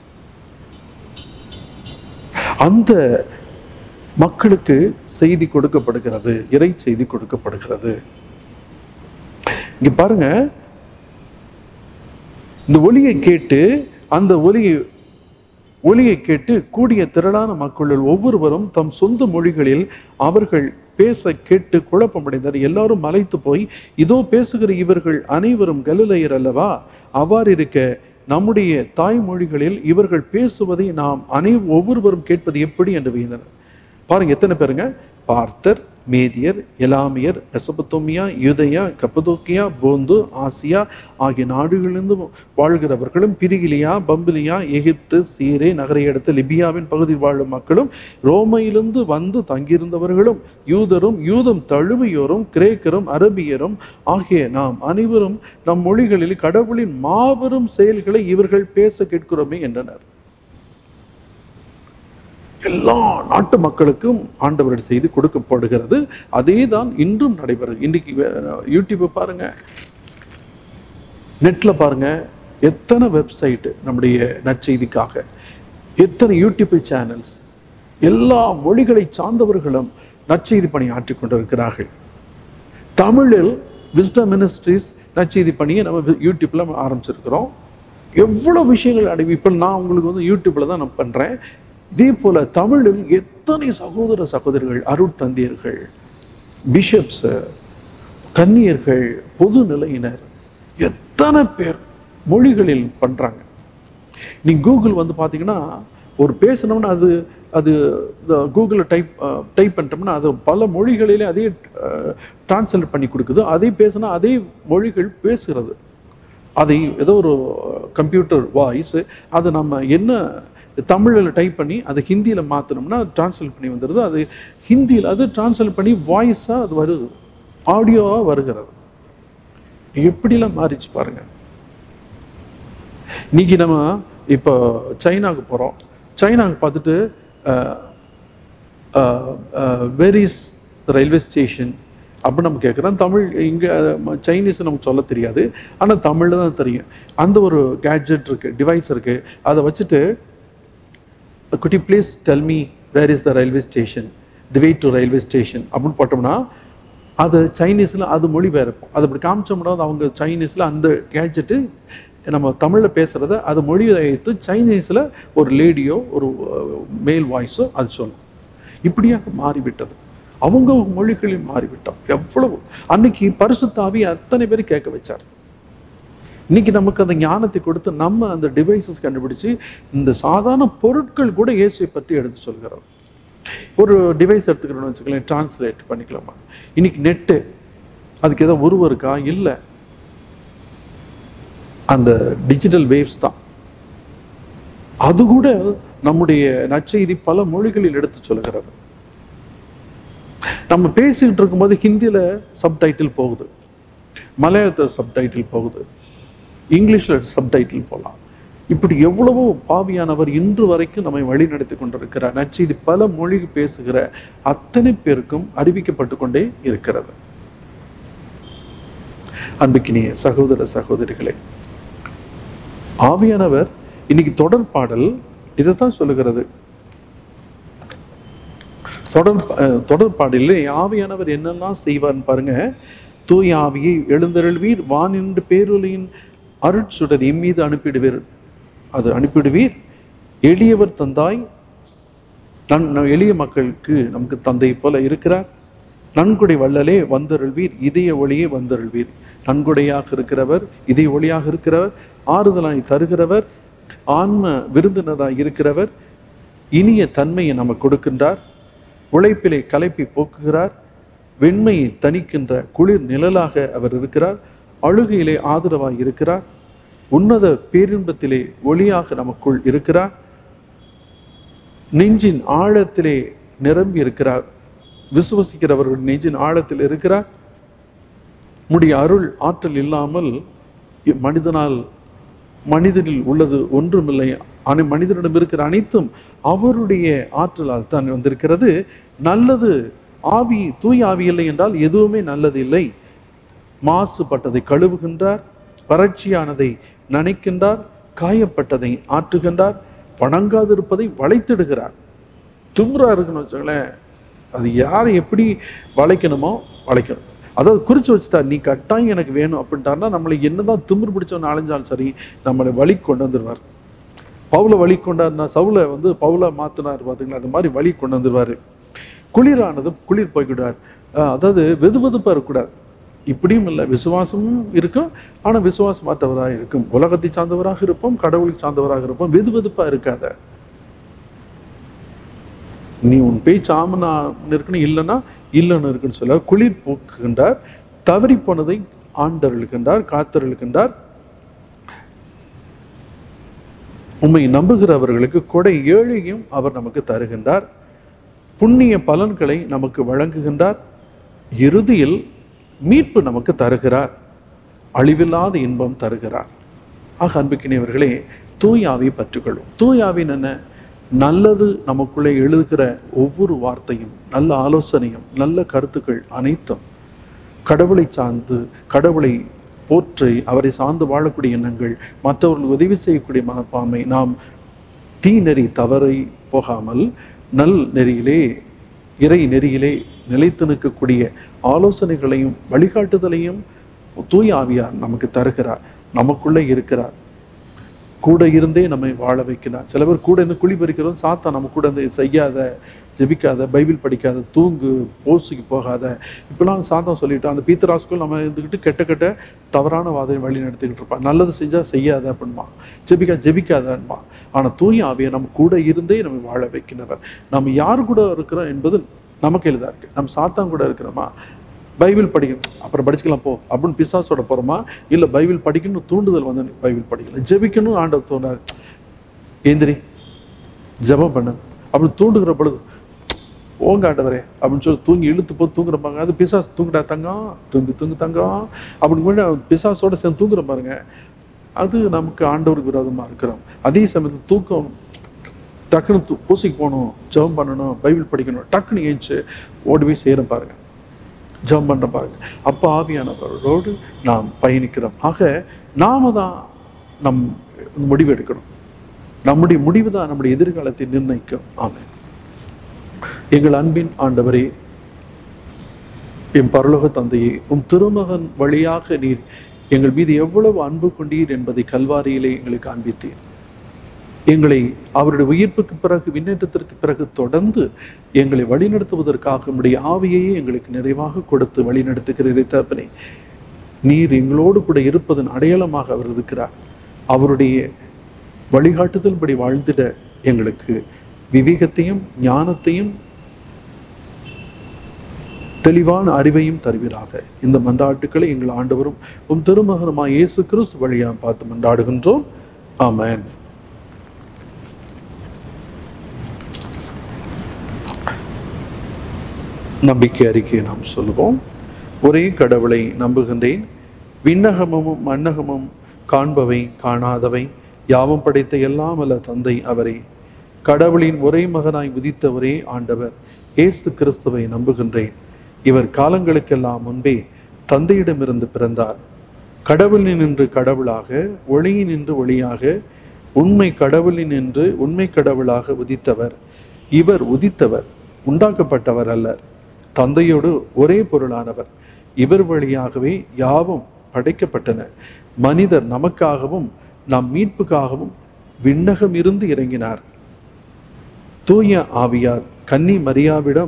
அந்த மக்களுக்கு செய்தி கொடுக்கப்படுகிறது இறை செய்தி கொடுக்கப்படுகிறது இங்க பாருங்க இந்த ஒலியை கேட்டு அந்த ஒலியை ஒலியை கேட்டு கூடிய திரளான மக்களுள் ஒவ்வொருவரும் தம் சொந்த மொழிகளில் அவர்கள் பேச கேட்டு குழப்பமடைந்தார் எல்லாரும் மலைத்து போய் இதோ பேசுகிற இவர்கள் அனைவரும் கலிலையர் அல்லவா அவ்வாறு இருக்க நம்முடைய தாய்மொழிகளில் இவர்கள் பேசுவதை நாம் அனை ஒவ்வொருவரும் கேட்பது எப்படி என்று வைந்தனர் பாருங்க எத்தனை பேருங்க பார்த்தர் மேதியர் எலாமியர் மெசபத்தோமியா யூதயா கப்பதோக்கியா போந்து ஆசியா ஆகிய நாடுகளிலிருந்து வாழ்கிறவர்களும் பிரிகிலியா பம்பிலியா எகிப்து சீரே நகரையடுத்த லிபியாவின் பகுதியில் வாழும் மக்களும் ரோமையிலிருந்து வந்து தங்கியிருந்தவர்களும் யூதரும் யூதம் தழுவியோரும் கிரேக்கரும் அரபியரும் ஆகிய நாம் அனைவரும் நம் மொழிகளில் கடவுளின் மாபெரும் செயல்களை இவர்கள் பேச கேட்கிறோமே என்றனர் எல்லா நாட்டு மக்களுக்கும் ஆண்டவருடைய செய்தி கொடுக்கப்படுகிறது அதே தான் இன்றும் நடைபெறுது இன்னைக்கு யூடியூப் பாருங்க நெட்ல பாருங்க எத்தனை வெப்சைட் நம்முடைய நற்செய்திக்காக எத்தனை யூடியூப் சேனல்ஸ் எல்லா மொழிகளை சார்ந்தவர்களும் நற்செய்தி பணி ஆற்றிக் கொண்டிருக்கிறார்கள் தமிழில் விஸ்டம் மினிஸ்ட்ரிஸ் நற்செய்தி பணியை நம்ம யூடியூப்ல ஆரம்பிச்சிருக்கிறோம் எவ்வளவு விஷயங்கள் அடங்கி இப்போ நான் உங்களுக்கு வந்து யூடியூப்ல தான் நான் பண்றேன் இதே போல தமிழில் எத்தனை சகோதர சகோதரிகள் அருட்தந்தையர்கள் பிஷப்ஸ் கன்னியர்கள் பொது நிலையினர் எத்தனை பேர் மொழிகளில் பண்றாங்க நீ கூகுள் வந்து பார்த்தீங்கன்னா ஒரு பேசணும்னா அது அது கூகுளில் டைப் டைப் பண்ணிட்டோம்னா அது பல மொழிகளிலே அதே டிரான்ஸ்லேட் பண்ணி கொடுக்குது அதே பேசினா அதே மொழிகள் பேசுகிறது அதை ஏதோ ஒரு கம்ப்யூட்டர் வாய்ஸ் அது நம்ம என்ன தமிழில் டைப் பண்ணி அதை ஹிந்தியில் மாற்றினோம்னா டிரான்ஸ்லேட் பண்ணி வந்துடுது அது ஹிந்தியில் அது டிரான்ஸ்லேட் பண்ணி வாய்ஸாக அது வருது ஆடியோவாக வருகிறது எப்படிலாம் மாறிச்சு பாருங்க இன்னைக்கு நம்ம இப்போ சைனாவுக்கு போகிறோம் சைனாவுக்கு பார்த்துட்டு வெர் இஸ் ரயில்வே ஸ்டேஷன் அப்படி நம்ம கேட்குறோம் தமிழ் இங்கே சைனீஸ் நமக்கு சொல்ல தெரியாது ஆனால் தமிழில் தான் தெரியும் அந்த ஒரு கேட்ஜெட் இருக்குது டிவைஸ் இருக்குது அதை வச்சுட்டு குட்டி please tell me where is the railway station the way to railway station அப்படின்னு போட்டோம்னா அது சைனீஸில் அது மொழி வேறு இருக்கும் அது அப்படி காமிச்சோம்னா அவங்க சைனீஸில் அந்த கேட்ஜெட்டு நம்ம தமிழில் பேசுகிறத அது மொழி வைத்து சைனீஸில் ஒரு லேடியோ ஒரு மேல் வாய்ஸோ அது சொல்லும் இப்படியாக மாறிவிட்டது அவங்க மொழிகளில் மாறிவிட்டோம் எவ்வளவு அன்னைக்கு பரிசுத்தாவி அத்தனை பேர் கேட்க வச்சார் இன்னைக்கு நமக்கு அந்த ஞானத்தை கொடுத்து நம்ம அந்த டிவைசஸ் கண்டுபிடிச்சு இந்த சாதாரண பொருட்கள் கூட இயேசுவை பற்றி எடுத்து சொல்கிறோம் ஒரு டிவைஸ் எடுத்துக்கிறோம்னு வச்சுக்கலாம் டிரான்ஸ்லேட் பண்ணிக்கலாமா இன்னைக்கு நெட்டு அதுக்கு ஏதோ உருவம் இருக்கா இல்லை அந்த டிஜிட்டல் வேவ்ஸ் தான் அது கூட நம்முடைய நற்செய்தி பல மொழிகளில் எடுத்து சொல்கிறது நம்ம பேசிக்கிட்டு இருக்கும்போது ஹிந்தியில சப்டைட்டில் போகுது மலையாளத்தில் சப்டைட்டில் போகுது இங்கிலீஷ்ல சப்டைட்டில் போகலாம் இப்படி எவ்வளவோ பாவியானவர் இன்று வரைக்கும் நம்மை வழி நடத்தி கொண்டிருக்கிறார் நற்செய்தி பல மொழி பேசுகிற அத்தனை பேருக்கும் அறிவிக்கப்பட்டு கொண்டே இருக்கிறது அன்புக்கினிய சகோதர சகோதரிகளே ஆவியானவர் இன்னைக்கு தொடர் பாடல் இதைத்தான் சொல்லுகிறது தொடர் அஹ், தொடர் பாடலில் ஆவியானவர் என்னெல்லாம் செய்வார்னு பாருங்க தூய ஆவியை எழுந்தருள்வீர் வானின்று பேரொலியின் அருட்சுடர் எம் மீது அனுப்பிடுவீர் அது அனுப்பிடுவீர் எளியவர் தந்தாய் நன் நம் எளிய மக்களுக்கு நமக்கு தந்தை போல இருக்கிறார் நன்கொடை வள்ளலே வந்தருள்வீர் இதய ஒளியே வந்தருள்வீர் நன்கொடையாக இருக்கிறவர் இதய ஒளியாக இருக்கிறவர் ஆறுதலாய் தருகிறவர் ஆன்ம விருந்தினராய் இருக்கிறவர் இனிய தன்மையை நமக்கு கொடுக்கின்றார் உழைப்பிலே கலைப்பை போக்குகிறார் வெண்மையை தணிக்கின்ற குளிர் நிழலாக அவர் இருக்கிறார் அழுகையிலே ஆதரவாய் இருக்கிறார் உன்னத பேரின்பத்திலே ஒளியாக நமக்குள் இருக்கிறார் நெஞ்சின் ஆழத்திலே நிரம்பி இருக்கிறார் விசுவசிக்கிறவர்கள் நெஞ்சின் ஆழத்தில் இருக்கிறார் முடிய அருள் ஆற்றல் இல்லாமல் இ- மனிதனால் மனிதனில் உள்ளது ஒன்றுமில்லை அனை மனிதனிடம் இருக்கிற அனைத்தும் அவருடைய ஆற்றலால் தான் வந்திருக்கிறது நல்லது ஆவி தூய் ஆவி இல்லை என்றால் எதுவுமே நல்லது இல்லை மாசுபட்டதை கழுவுகின்றார் வறட்சியானதை நனைக்கின்றார் காயப்பட்டதை ஆற்றுகின்றார் வணங்காதிருப்பதை வளைத்திடுகிறார் தும்ரா இருக்குன்னு வச்சுங்களேன் அது யாரை எப்படி வளைக்கணுமோ வளைக்கணும் அதாவது குறிச்சு வச்சுட்டா நீ கட்டாயம் எனக்கு வேணும் அப்படின்ட்டாருன்னா நம்மளை என்னதான் திமிர் பிடிச்சவன் அலைஞ்சாலும் சரி நம்மளை வழி கொண்டு வந்துடுவார் பவுல வழி கொண்டாருனா சவுல வந்து பவுல மாத்தினார் பாத்தீங்களா அது மாதிரி வழி கொண்டு வந்துருவாரு குளிரானது குளிர் போய்விடுவார் அஹ் அதாவது வெது வெதுப்பா இருக்கக்கூடாது இப்படியும் இல்லை விசுவாசமும் இருக்கும் ஆனா விசுவாசமற்றவராக இருக்கும் உலகத்தை சார்ந்தவராக இருப்போம் கடவுளை சார்ந்தவராக இருப்போம் வெது வெதுப்பா இருக்காத நீ உன் பேச்சு ஆமனா இருக்குன்னு இல்லைன்னா இல்லைன்னு இருக்குன்னு சொல்ல குளிர் போக்குகின்றார் தவறி போனதை ஆண்டருளுகின்றார் காத்தருளுகின்றார் உம்மை நம்புகிறவர்களுக்கு கொடை ஏழையும் அவர் நமக்கு தருகின்றார் புண்ணிய பலன்களை நமக்கு வழங்குகின்றார் இறுதியில் மீட்பு நமக்கு தருகிறார் அழிவில்லாத இன்பம் தருகிறார் ஆக அன்புக்கினியவர்களே தூயாவை பற்றுக்கொள்ளும் தூயாவின் என்ன நல்லது நமக்குள்ளே எழுதுகிற ஒவ்வொரு வார்த்தையும் நல்ல ஆலோசனையும் நல்ல கருத்துக்கள் அனைத்தும் கடவுளை சார்ந்து கடவுளை போற்றி அவரை சார்ந்து வாழக்கூடிய எண்ணங்கள் மற்றவர்களுக்கு உதவி செய்யக்கூடிய மனப்பான்மை நாம் தீ நெறி தவறை போகாமல் நல் நெறியிலே இறை நெறியிலே நிலைத்து நிற்கக்கூடிய ஆலோசனைகளையும் வழிகாட்டுதலையும் தூய ஆவியார் நமக்கு தருகிறார் நமக்குள்ளே இருக்கிறார் கூட இருந்தே நம்மை வாழ வைக்கிறார் சில பேர் கூட இருந்து குழி பறிக்கிறதும் சாத்தா நம்ம கூட இருந்து செய்யாத ஜெபிக்காத பைபிள் படிக்காத தூங்கு போசுக்கு போகாத இப்பெல்லாம் சாத்தம் சொல்லிட்டோம் அந்த பீத்தராஸ்குள் நம்ம இருந்துக்கிட்டு கெட்ட கெட்ட தவறான வாதை வழி நடத்திக்கிட்டு இருப்பான் நல்லது செஞ்சா செய்யாத அப்படின்பா ஜெபிக்கா ஜெபிக்காதன்பா ஆனா தூய ஆவியை நம்ம கூட இருந்தே நம்ம வாழ வைக்கிறவர் நம்ம யார் கூட இருக்கிறோம் என்பது நமக்கு எளிதா இருக்கு நம்ம சாத்தான் கூட இருக்கிறோமா பைபிள் படிக்கணும் அப்புறம் படிச்சுக்கலாம் போ அப்படின்னு பிசாசோட போறோமா இல்ல பைபிள் படிக்கணும் தூண்டுதல் வந்து பைபிள் படிக்கணும் ஜெபிக்கணும் ஆண்டவர் தோணாரு ஏந்திரி ஜெபம் பண்ணு அப்படி தூண்டுகிற பொழுது ஓங்க ஆண்டவரே அப்படின்னு சொல்லி தூங்கி இழுத்து போய் தூங்குறப்பாங்க அது பிசாசு தூங்குடா தங்கம் தூங்கு தூங்கு தங்கம் அப்படின்னு கூட பிசாசோட சேர்ந்து தூங்குற பாருங்க அது நமக்கு ஆண்டவருக்கு விரோதமா இருக்கிறோம் அதே சமயத்தில் தூக்கம் டக்குன்னு தூ- பூசைக்கு போகணும் ஜெபம் பண்ணணும் பைபிள் படிக்கணும் டக்குன்னு ஏஞ்சி ஓடி போய் செய்யறோம் பாருங்க ஜெபம் பண்ற பாருங்க அப்ப ஆவியானவரோடு நாம் பயணிக்கிறோம் ஆக நாம தான் நம் முடிவு எடுக்கணும் நம்முடைய முடிவு தான் நம்முடைய எதிர்காலத்தை நிர்ணயிக்கும் ஆமென் எங்கள் அன்பின் ஆண்டவரே என் பரலோக தந்தையே உம் திருமகன் வழியாக நீர் எங்கள் மீது எவ்வளவு அன்பு கொண்டீர் என்பதை கல்வாரியிலே எங்களுக்கு காண்பித்தீர் எங்களை அவருடைய உயிர்ப்புக்கு பிறகு விண்ணேற்றத்திற்கு பிறகு தொடர்ந்து எங்களை வழிநடத்துவதற்காக உம்முடைய ஆவியையே எங்களுக்கு நிறைவாக கொடுத்து வழிநடத்துகிறீரே தகப்பனே நீர் எங்களோடு கூட இருப்பதன் அடையாளமாக அவர் இருக்கிறார் அவருடைய வழிகாட்டுதல்படி வாழ்ந்திட எங்களுக்கு விவேகத்தையும் ஞானத்தையும் தெளிவான அறிவையும் தருவீராக இந்த மன்றாட்டுக்களை எங்கள் ஆண்டவரும் உம் திருமகனுமாய் இயேசு கிறிஸ்து வழியாக பார்த்து மன்றாடுகின்றோம் ஆமென் நம்பிக்கை அறிக்கையை நாம் சொல்லுவோம் ஒரே கடவுளை நம்புகின்றேன் விண்ணகமும் மண்ணகமும் காண்பவை காணாதவை யாவும் படைத்த எல்லாம் அல்ல தந்தை அவரே கடவுளின் ஒரே மகனாய் உதித்த ஒரே ஆண்டவர் இயேசு கிறிஸ்துவை நம்புகின்றேன் இவர் காலங்களுக்கெல்லாம் முன்பே தந்தையிடமிருந்து பிறந்தார் கடவுளின் நின்று கடவுளாக ஒளியின் நின்று ஒளியாக உண்மை கடவுளின் நின்று உண்மை கடவுளாக உதித்தவர் இவர் உதித்தவர் உண்டாக்கப்பட்டவர் அல்லர் தந்தையோடு ஒரே பொருளானவர் இவர் வழியாகவே யாவும் படைக்கப்பட்டன மனிதர் நமக்காகவும் நம் மீட்புக்காகவும் விண்ணகம் இருந்து இறங்கினார் தூய ஆவியார் கன்னி மரியாவிடம்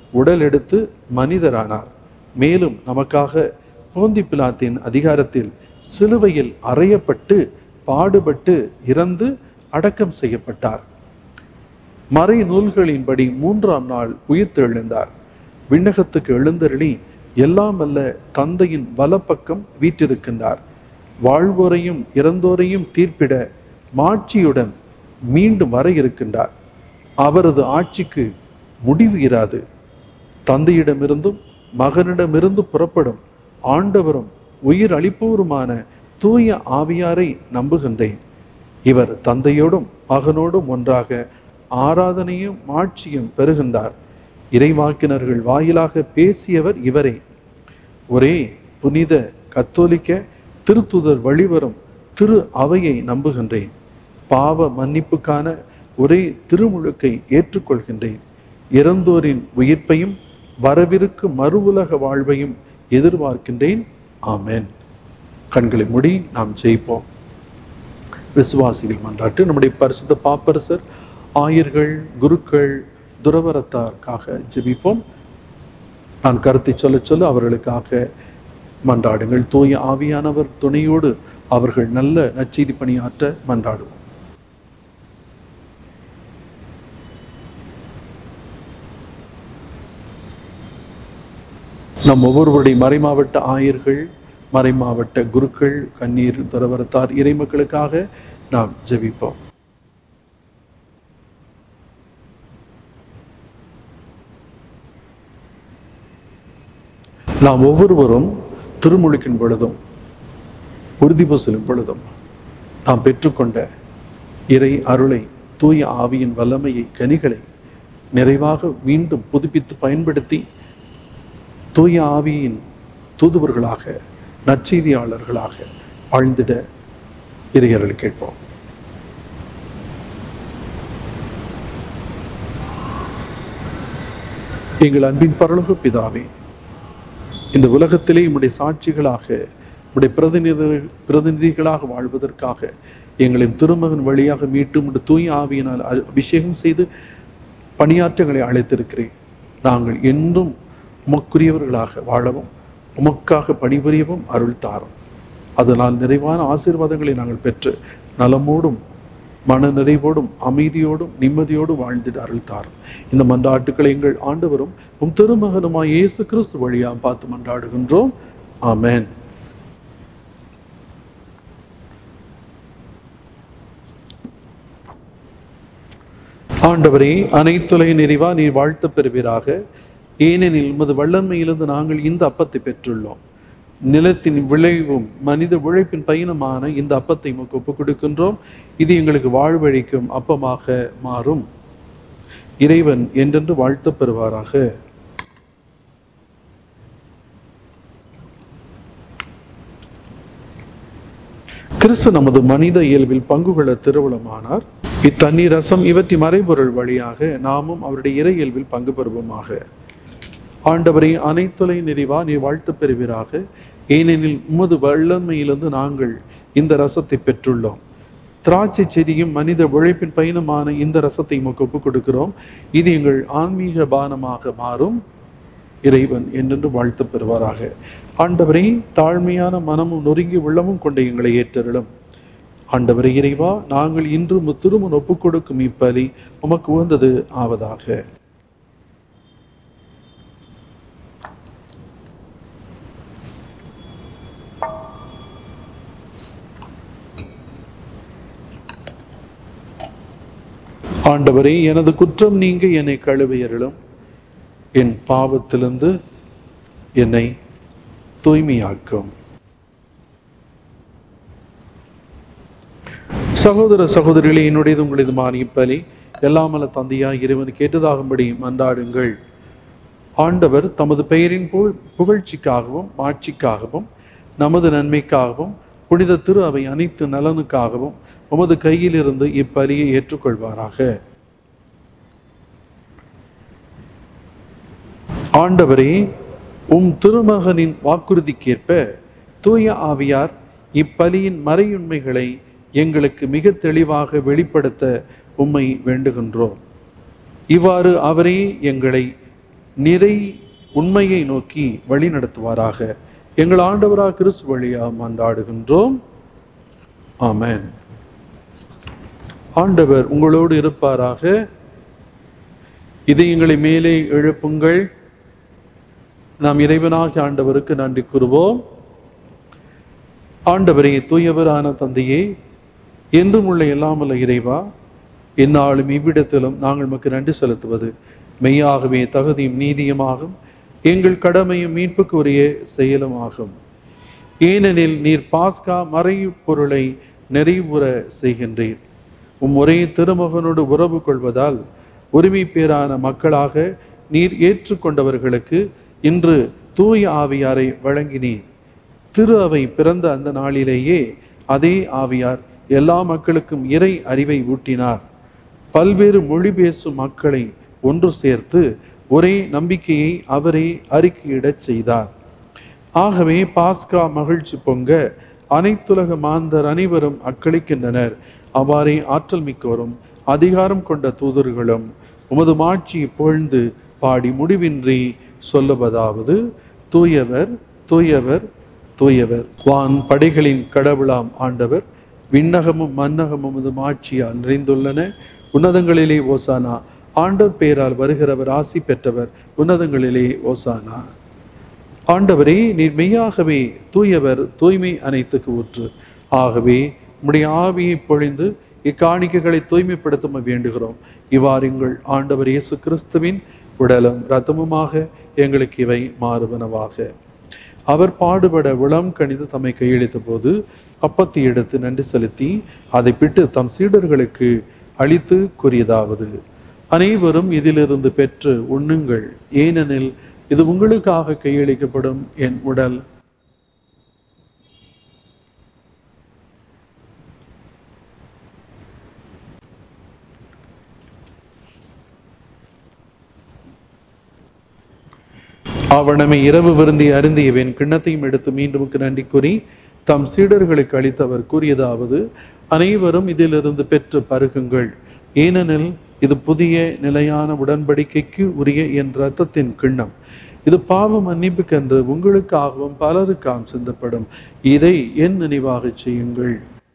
உடல் எடுத்து மனிதரானார் மேலும் நமக்காக போந்தி பிலாத்தின் அதிகாரத்தில் சிலுவையில் அறையப்பட்டு பாடுபட்டு இறந்து அடக்கம் செய்யப்பட்டார் மறை நூல்களின்படி மூன்றாம் நாள் உயிர்த்தெழுந்தார் விண்ணகத்துக்கு எழுந்தருளி எல்லாம் அல்ல தந்தையின் வலப்பக்கம் வீற்றிருக்கின்றார் வாழ்வோரையும் இறந்தோரையும் தீர்ப்பிட மாட்சியுடன் மீண்டும் வர இருக்கின்றார் அவரது ஆட்சிக்கு முடிவு இராது தந்தையிடமிருந்தும் மகனிடமிருந்து புறப்படும் ஆண்டவரும் உயிர் அளிப்போருமான தூய ஆவியாரை நம்புகின்றேன் இவர் தந்தையோடும் மகனோடும் ஒன்றாக ஆராதனையும் ஆட்சியும் பெறுகின்றார் இறைவாக்கினர்கள் வாயிலாக பேசியவர் இவரே ஒரே புனித கத்தோலிக்க திருத்துதர் வழிவரும் திரு அவையை நம்புகின்றேன் பாவ மன்னிப்புக்கான ஒரே திருமுழுக்கை ஏற்றுக்கொள்கின்றேன் இறந்தோரின் உயிர்ப்பையும் வரவிருக்கு மறு உலக வாழ்வையும் எதிர்பார்க்கின்றேன் ஆமென் கண்களை மூடி நாம் ஜெயிப்போம் விசுவாசிகள் மன்றாட்டு நம்முடைய பரிசுத்த பாப்பரசர் ஆயர்கள் குருக்கள் துறவரத்தாருக்காக ஜெபிப்போம் நான் கருத்தை சொல்ல சொல்ல அவர்களுக்காக மன்றாடுங்கள் தூய ஆவியானவர் துணையோடு அவர்கள் நல்ல நற்செய்தி பணியாற்ற மன்றாடுவோம் நம் ஒவ்வொருவருடைய மறைமாவட்ட ஆயர்கள் மறைமாவட்ட குருக்கள் கண்ணீர் துறவரத்தார் இறைமக்களுக்காக நாம் ஜெபிப்போம் நாம் ஒவ்வொருவரும் திருமுழுக்கின் பொழுதும் உறுதி பூசலும் பொழுதும் நாம் பெற்றுக்கொண்ட இறை அருளை தூய ஆவியின் வல்லமையை கனிகளை நிறைவாக மீண்டும் புதுப்பித்து பயன்படுத்தி தூய ஆவியின் தூதுவர்களாக நற்செய்தியாளர்களாக வாழ்ந்திட இறையர்கள் கேட்போம் எங்கள் அன்பின் பரலோக பிதாவே இந்த உலகத்திலே உம்முடைய சாட்சிகளாக உம்முடைய பிரதிநிதி பிரதிநிதிகளாக வாழ்வதற்காக எங்களின் திருமகன் வழியாக மீட்டு உம்முடைய தூய ஆவியினால் அ- அபிஷேகம் செய்து பணியாற்றங்களை அழைத்திருக்கிறேன் நாங்கள் என்றும் உமக்குரியவர்களாக வாழவும் உமக்காக பணிபுரியவும் அருள் தாரும் அதனால் நிறைவான ஆசீர்வாதங்களை நாங்கள் பெற்று நலமோடும் மன நிறைவோடும் அமைதியோடும் நிம்மதியோடும் வாழ்ந்திட அருள் தாரும் இந்த மன்றாட்டுக்களை எங்கள் ஆண்டவரும் உம் திருமகனுமாய் இயேசு கிறிஸ்து வழியா பார்த்து மன்றாடுகின்றோம் ஆமென் ஆண்டவரே அனைத்துலக நிறைவா நீர் வாழ்த்து பெறுவீராக ஏனெனில் உமது வல்லன்மையிலிருந்து நாங்கள் இந்த அப்பத்தை பெற்றுள்ளோம் நிலத்தின் விளைவும் மனித உழைப்பின் பயணமான இந்த அப்பத்தை உமக்கு ஒப்புக் கொடுக்கின்றோம் இது எங்களுக்கு வாழ்வழிக்கும் அப்பமாக மாறும் இறைவன் என்றென்று வாழ்த்து பெறுவாராக கிறிஸ்து நமது மனித இயல்பில் பங்கு கொள்ள திருவுளமானார் இத்தண்ணீர் ரசம் இவற்றின் மறைபொருள் வழியாக நாமும் அவருடைய இறை இயல்பில் பங்கு பெறுவோமாக ஆண்டவரை அனைத்துலை நிறைவா நீ வாழ்த்து பெறுவீராக ஏனெனில் உமது வல்லமையிலிருந்து நாங்கள் இந்த ரசத்தை பெற்றுள்ளோம் திராட்சை செடியும் மனித உழைப்பின் பயணமான இந்த ரசத்தை உமக்கு ஒப்புக் கொடுக்கிறோம் இது எங்கள் ஆன்மீக பானமாக மாறும் இறைவன் என்றென்று வாழ்த்து பெறுவாராக ஆண்டவரே தாழ்மையான மனமும் நொறுங்கி உள்ளமும் கொண்ட எங்களை ஏற்றருளும் ஆண்டவரே இறைவா நாங்கள் இன்று திருமண் ஒப்புக் கொடுக்கும் இப்பலி உமக்கு உகந்தது ஆவதாக ஆண்டவரே எனது குற்றம் நீங்க என்னை கழுவியருளும் என் பாவத்திலிருந்து என்னை தூய்மையாக்கும் சகோதர சகோதரிகளே என்னுடையது உங்களது மானியப்பலி எல்லாமல்ல தந்தையா இறைவன் கேட்டதாகும்படி மன்றாடுங்கள் ஆண்டவர் தமது பெயரின் புகழ் புகழ்ச்சிக்காகவும் மாட்சிக்காகவும் நமது நன்மைக்காகவும் புனித திரு அவை அனைத்து நலனுக்காகவும் உமது கையிலிருந்து இப்பலியை ஏற்றுக்கொள்வாராக ஆண்டவரே உம் திருமகனின் வாக்குறுதிக்கேற்ப தூய ஆவியார் இப்பலியின் மறையுண்மைகளை எங்களுக்கு மிக தெளிவாக வெளிப்படுத்த உம்மை வேண்டுகின்றோம் இவ்வாறு அவரே எங்களை நிறை உண்மையை நோக்கி வழி நடத்துவாராக எங்கள் ஆண்டவராக கிறிஸ்து வழியா மன்றாடுகின்றோம் ஆமென் ஆண்டவர் உங்களோடு இருப்பாராக இதயங்களை மேலே எழுப்புங்கள் நாம் இறைவனாகிய ஆண்டவருக்கு நன்றி கூறுவோம் ஆண்டவரே தூயவரான தந்தையே என்றும் உள்ள எல்லாமல்ல இறைவா எந்நாளும் இவ்விடத்திலும் நாங்கள் மக்கு நன்றி செலுத்துவது மெய்யாகவே தகுதியும் நீதியுமாகும் எங்கள் கடமையும் மீட்புக்கு உரிய செயலுமாகும் ஏனெனில் நீர் பாஸ்கா மறைவு பொருளை நிறைவுற செய்கின்றீர் உம் ஒரே திருமகனோடு உறவு கொள்வதால் உரிமை பேரான மக்களாக நீர் ஏற்றுக்கொண்டவர்களுக்கு இன்று தூய ஆவியாரை வழங்கினீர் திரு அவை பிறந்த அந்த நாளிலேயே அதே ஆவியார் எல்லா மக்களுக்கும் இறை அறிவை ஊட்டினார் பல்வேறு மொழி பேசும் மக்களை ஒன்று சேர்த்து ஒரே நம்பிக்கையை அவரே அறிக்கையிடச் செய்தார் ஆகவே பாஸ்கா மகிழ்ச்சி பொங்க அனைத்துலக மாந்தர் அனைவரும் அக்களிக்கின்றனர் அவ்வாறே ஆற்றல் மிக்கவரும் அதிகாரம் கொண்ட தூதர்களும் உமது மாட்சியை புகழ்ந்து பாடி முடிவின்றி சொல்லுவதாவது தூயவர் தூயவர் தூயவர் வான் படைகளின் கடவுளாம் ஆண்டவர் விண்ணகமும் மன்னகமும் உமது மாட்சியால் நிறைந்துள்ளன உன்னதங்களிலே ஓசானா ஆண்டவர் பேரால் வருகிறவர் ஆசி பெற்றவர் உன்னதங்களிலே ஓசானா ஆண்டவரே நீர் மெய்யாகவே தூயவர் தூய்மை அனைத்துக்கு ஊற்று ஆகவே உம்முடைய ஆவியை பொழிந்து இக்காணிக்கைகளை தூய்மைப்படுத்த வேண்டுகிறோம் இவ்வாறு எங்கள் ஆண்டவர் இயேசு கிறிஸ்துவின் உடலும் இரத்தமுமாக எங்களுக்கு இவை மாறுவனவாக அவர் பாடுபட விளம் கணிந்து தம்மை கையளித்த போது அப்பத்தை எடுத்து நன்றி செலுத்தி அதை பிட்டு தம் சீடர்களுக்கு அளித்து கூறியதாவது அனைவரும் இதிலிருந்து பெற்று உண்ணுங்கள் ஏனெனில் இது உங்களுக்காக கையளிக்கப்படும் என் உடல் அவனமை இரவு விருந்தி அருந்தியவன் கிண்ணத்தையும் எடுத்து மீண்டுமுக்கு நன்றி கூறி தம் சீடர்களுக்கு அளித்தவர் கூறியதாவது அனைவரும் இதிலிருந்து பெற்று பருகுங்கள் ஏனெனில் இது புதிய நிலையான உடன்படிக்கைக்கு உரிய என் இரத்தத்தின் கிண்ணம் இது பாவ மன்னிப்புக்கென்று உங்களுக்காகவும் பலருக்காகவும் சிந்தப்படும் இதை என் நினைவாகச் செய்யுங்கள்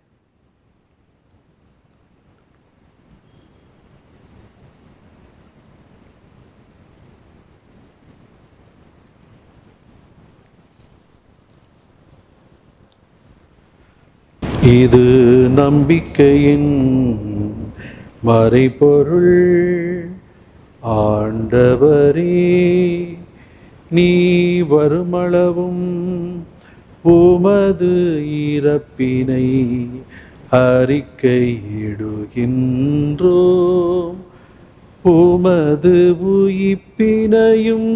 இது நம்பிக்கையின் மறைபொருள் ஆண்டவரே நீ வருமளவும் உமது இறப்பினை அறிக்கையிடுகின்றோம் உமது உயிர்ப்பினையும்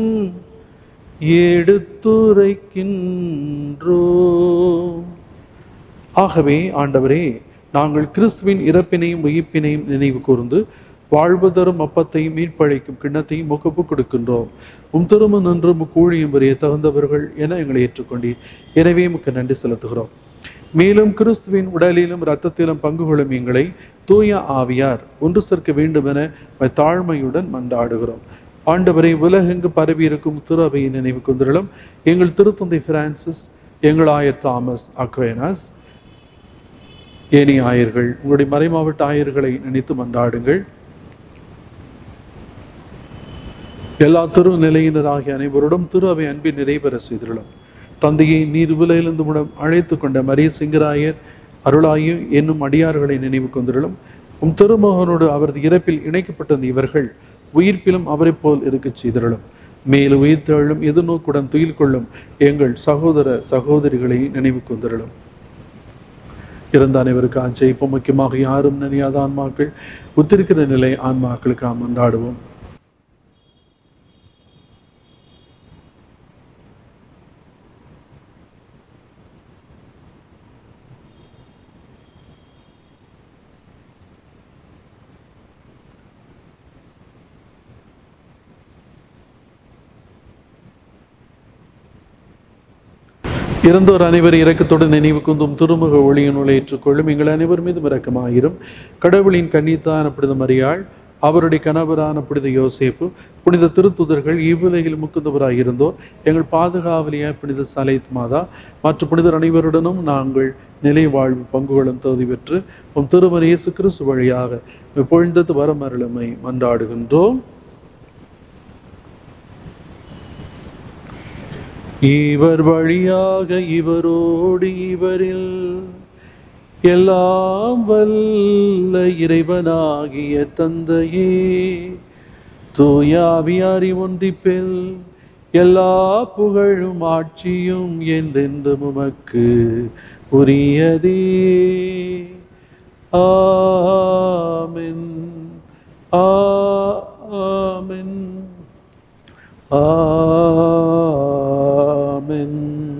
எடுத்துரைக்கின்றோம் ஆகவே ஆண்டவரே நாங்கள் கிறிஸ்துவின் இறப்பினையும் உயிர்ப்பினையும் நினைவு கூர்ந்து வாழ்வு தரும் அப்பத்தையும் மீட்பழைக்கும் கிண்ணத்தையும் முகப்பு கொடுக்கின்றோம் உம் திரும்ப நின்று முக்கூழியும் வரைய தகுந்தவர்கள் என எங்களை ஏற்றுக்கொண்டீர் எனவே முக்க நன்றி செலுத்துகிறோம் மேலும் கிறிஸ்துவின் உடலிலும் இரத்தத்திலும் பங்கு கொள்ளும் எங்களை தூய ஆவியார் ஒன்று சேர்க்க வேண்டும் என உம்மை தாழ்மையுடன் மன்றாடுகிறோம் ஆண்டவரை உலகெங்கு பரவி இருக்கும் திரு அவையை நினைவு கொண்டிருளும் எங்கள் திருத்தந்தை பிரான்சிஸ் எங்கள் ஆயர் தாமஸ் அக்வேனாஸ் ஏனைய ஆயர்கள் உங்களுடைய மறைமாவட்ட ஆயர்களை நினைத்து மன்றாடுங்கள் எல்லா திரு நிலையினராகிய அனைவரோடும் திரு அவை அன்பின் நிறைவேற செய்துள்ளோம் தந்தையை நீர் விலையிலிருந்து முடம் அழைத்து கொண்ட மரிய சிங்கராயர் அருளாயு என்னும் அடியார்களை நினைவு கொண்டிருளும் உம் திருமகனோடு அவரது இறப்பில் இணைக்கப்பட்டிருந்த இவர்கள் உயிர்ப்பிலும் அவரைப் போல் இருக்கச் செய்திருளும் மேலும் உயிர்த்தெழும் எதிர்நோக்குடன் துயில் கொள்ளும் எங்கள் சகோதர சகோதரிகளை நினைவு கொண்டிருளும் இறந்த அனைவருக்கு ஆஞ்சைப்போம் முக்கியமாக யாரும் நினையாத ஆன்மாக்கள் உத்திருக்கிற நிலை ஆன்மாக்களுக்கு அமர்ந்தாடுவோம் இறந்தோர் அனைவர் இரக்கத்துடன் நினைவு கூந்தும் திருமுக ஒளியினுள் ஏற்றுக்கொள்ளும் எங்கள் அனைவர் மீதும் இரக்கமாயிரும் கடவுளின் கன்னித்தான் அப்படிது மறியாள் அவருடைய கணவரான புனித யோசேப்பு புனித திருத்துதர்கள் இவ்வுலகில் முக்குந்தவராக இருந்தோர் எங்கள் பாதுகாவலியார் புனித சலைத் மாதா மற்ற புனிதர் அனைவருடனும் நாங்கள் நிலை வாழ்வு பங்குகளும் தகுதி பெற்று உம் திருமண இயேசு கிறிஸ்து வழியாக பொழிந்தது வரமருளமை மன்றாடுகின்றோம் இவர் வழியாக இவரோடு இவரில் எல்லாம் வல்ல இறைவனாகிய தந்தையே தூயாவியாரி ஒன்றிப்பில் எல்லா புகழும் ஆட்சியும் என்றென்றும் உமக்கு உரியதே ஆமென் ஆமென் ஆமென்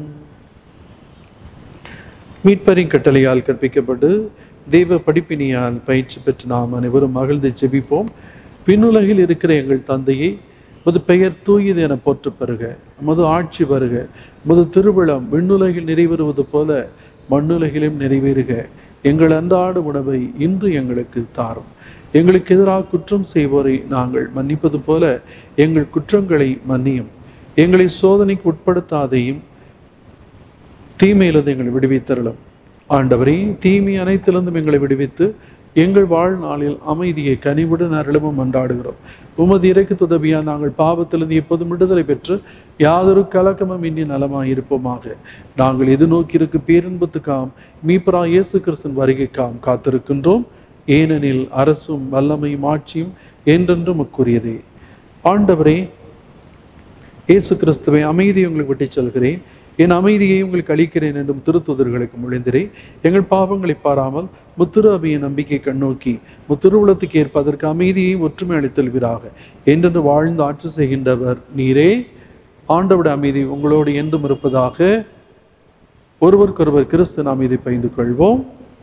மீட்பரின் கட்டளையால் கற்பிக்கப்பட்டு தெய்வ படிப்பினியால் பயிற்சி பெற்று நாம் அனைவரும் மகிழ்ந்து ஜெபிப்போம் விண்ணுலகில் இருக்கிற எங்கள் தந்தையை முது பெயர் தூயது என போற்று பெறுக முது ஆட்சி வருக முது திருவிழம் விண்ணுலகில் நிறைவேறுவது போல மண்ணுலகிலும் நிறைவேறுக எங்கள் அன்றாட உணவை இன்று எங்களுக்கு தாரும் எங்களுக்கு எதிராக குற்றம் செய்வோரை நாங்கள் மன்னிப்பது போல எங்கள் குற்றங்களை மன்னியும் எங்களை சோதனைக்கு உட்படுத்தாதையும் தீமையிலிருந்து எங்களை விடுவித்தருளும் ஆண்டவரே தீமை அனைத்திலிருந்தும் எங்களை விடுவித்து எங்கள் வாழ்நாளில் அமைதியை கனிவுடன் அருளமும் மன்றாடுகிறோம் உமது இறைக்கு துதவியா நாங்கள் பாவத்திலிருந்து எப்போதும் விடுதலை பெற்று யாதொரு கலக்கமும் இனி நலமாய் இருப்போமாக நாங்கள் எதிர்நோக்கியிருக்கு பேரின்பத்துக்காம் மீப்பரா இயேசு கிறிஸ்தன் வருகைக்காம் காத்திருக்கின்றோம் ஏனெனில் அரசும் வல்லமையும் ஆட்சியும் என்றென்றும் உக்குரியதே ஆண்டவரே இயேசு கிறிஸ்துவை அமைதியை உங்களுக்கு விட்டுச் செல்கிறேன் என் அமைதியை உங்களுக்கு அளிக்கிறேன் என்றும் திருத்துதர்களுக்கு முழிந்திரேன் எங்கள் பாவங்களை பாராமல் முத்திரு அபிய நம்பிக்கை கண்ணோக்கி முத்திருவுலத்துக்கு ஏற்ப அதற்கு அமைதியை ஒற்றுமை அளித்தல்வீராக என்றென்று வாழ்ந்து ஆட்சி செய்கின்றவர் நீரே ஆண்டவிட அமைதி உங்களோடு என்றும் இருப்பதாக ஒருவருக்கொருவர் கிறிஸ்து அமைதி பகிர்ந்து கொள்வோம்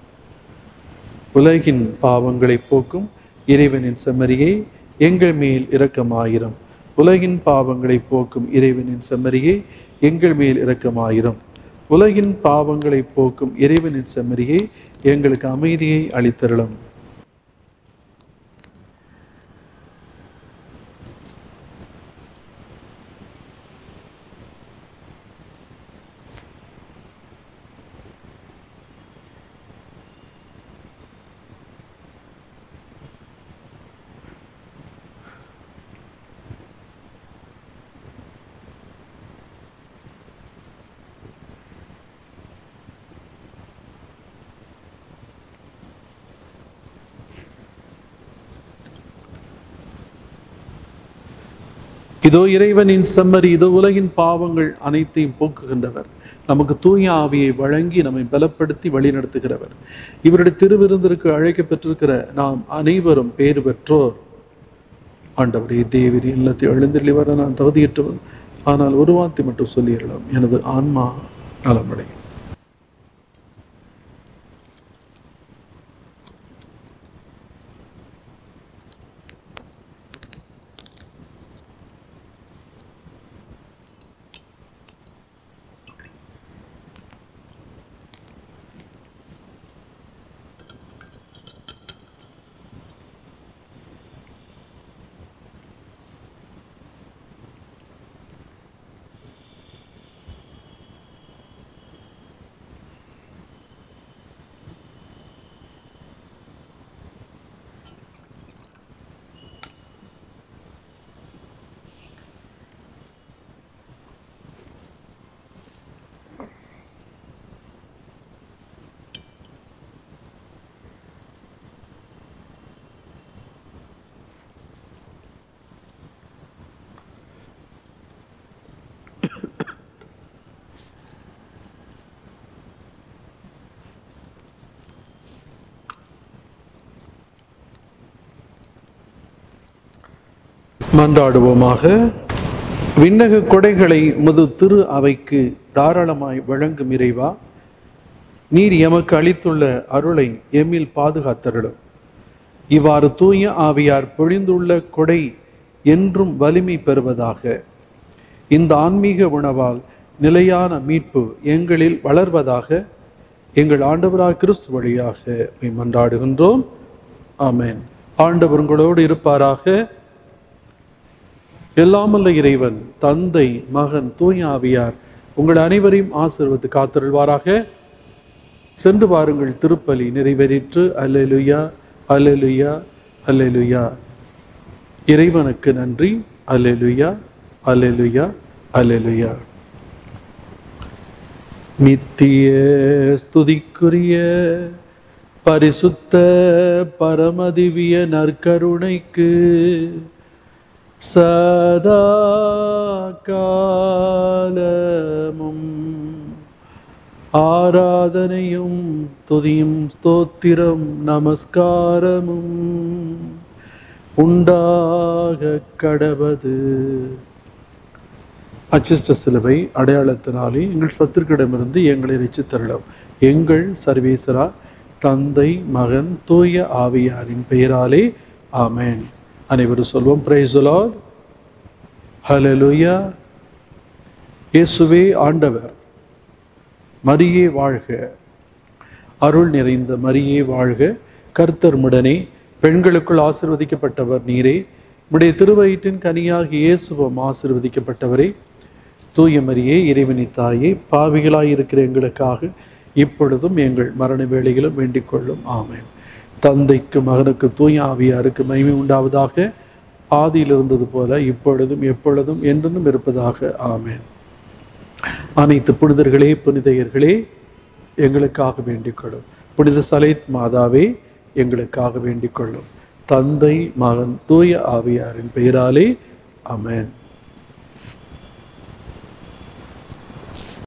உலகின் பாவங்களை போக்கும் இறைவனின் செம்மறியை எங்கள் மேல் இரக்கமாயிரம் உலகின் பாவங்களை போக்கும் இறைவனின் செம்மறியை எங்கள் மேல் இரக்கமாயிரம் உலகின் பாவங்களை போக்கும் இறைவனின் செம்மறியை எங்களுக்கு அமைதியை அளித்தருளும் இதோ இறைவனின் செம்மறி இதோ உலகின் பாவங்கள் அனைத்தையும் போக்குகின்றவர் நமக்கு தூய ஆவியை வழங்கி நம்மை பலப்படுத்தி வழிநடத்துகிறவர் இவருடைய திருவிருந்திற்கு அழைக்கப்பட்டிருக்கிற நாம் அனைவரும் பேறு பெற்றோர் ஆண்டவரே தேவரி இல்லத்தை எழுந்தள்ளி வர நான் தகுதியற்றவன் ஆனால் ஒரு வார்த்தை மட்டும் சொல்லிடலாம் எனது ஆன்மா நலமடையும் மன்றாடுவோமாக விண்ணக கொடைகளை முது திரு அவைக்கு தாராளமாய் வழங்கும் இறைவா நீர் எமக்கு அளித்துள்ள அருளை எம்மில் பாதுகாத்தருளும் இவ்வாறு தூய ஆவியார் பொழிந்துள்ள கொடை என்றும் வலிமை பெறுவதாக இந்த ஆன்மீக உணவால் நிலையான மீட்பு எங்களில் வளர்வதாக எங்கள் ஆண்டவராக கிறிஸ்து வழியாக உம்மை மன்றாடுகின்றோம் ஆமென் ஆண்டவர் உங்களோடு இருப்பாராக எல்லாமல்ல இறைவன் தந்தை மகன் தூய ஆவியார் உங்கள் அனைவரையும் ஆசீர்வத்து காத்தருள்வாராக சென்று வாருங்கள் திருப்பலி நிறைவேறிற்று அல்லேலுயா அல்லேலுயா அல்லேலுயா இறைவனுக்கு நன்றி அல்லேலுயா அல்லேலுயா அல்லேலுயா நித்திய ஸ்துதிக்குரிய பரிசுத்த பரமதிவிய நற்கருணைக்கு சதா காலமும் ஆராதனையும் துதியும் ஸ்தோத்திரம் நமஸ்காரமும் உண்டாக கடவது அச்சிஷ்ட சிலுவை அடையாளத்தினாலே எங்கள் சத்துருக்கிடமிருந்து எங்களை ரசித்தருளும் எங்கள் சர்வேசரா தந்தை மகன் தூய ஆவியாரின் பெயராலே ஆமென் அனைவரும் சொல்வோம் பிரைஸ் லார்ட் ஹalleluya இயேசுவே ஆண்டவர் மரியே வாழ்க அருள் நிறைந்த மரியே வாழ்க கர்த்தர் முடனே பெண்களுக்குள் ஆசிர்வதிக்கப்பட்டவர் நீரே உடைய திருவயிற்றின் கனியாக இயேசுவம் ஆசிர்வதிக்கப்பட்டவரே தூய மரியே இறைவனி தாயே பாவிகளாய் இருக்கிற எங்களுக்காக இப்பொழுதும் எங்கள் மரண வேளையிலும் வேண்டிக் கொள்ளும் ஆமென் தந்தைக்கு மகனுக்கு தூய ஆவியாருக்கு மகிமை உண்டாவதாக ஆதியில் இருந்தது போல இப்பொழுதும் எப்பொழுதும் என்றென்றும் இருப்பதாக ஆமென் அனைத்து புனிதர்களே புனிதையர்களே எங்களுக்காக வேண்டிக் கொள்ளும் புனித சலைத் மாதாவே எங்களுக்காக வேண்டிக் கொள்ளும் தந்தை மகன் தூய ஆவியாரின் பெயராலே ஆமென்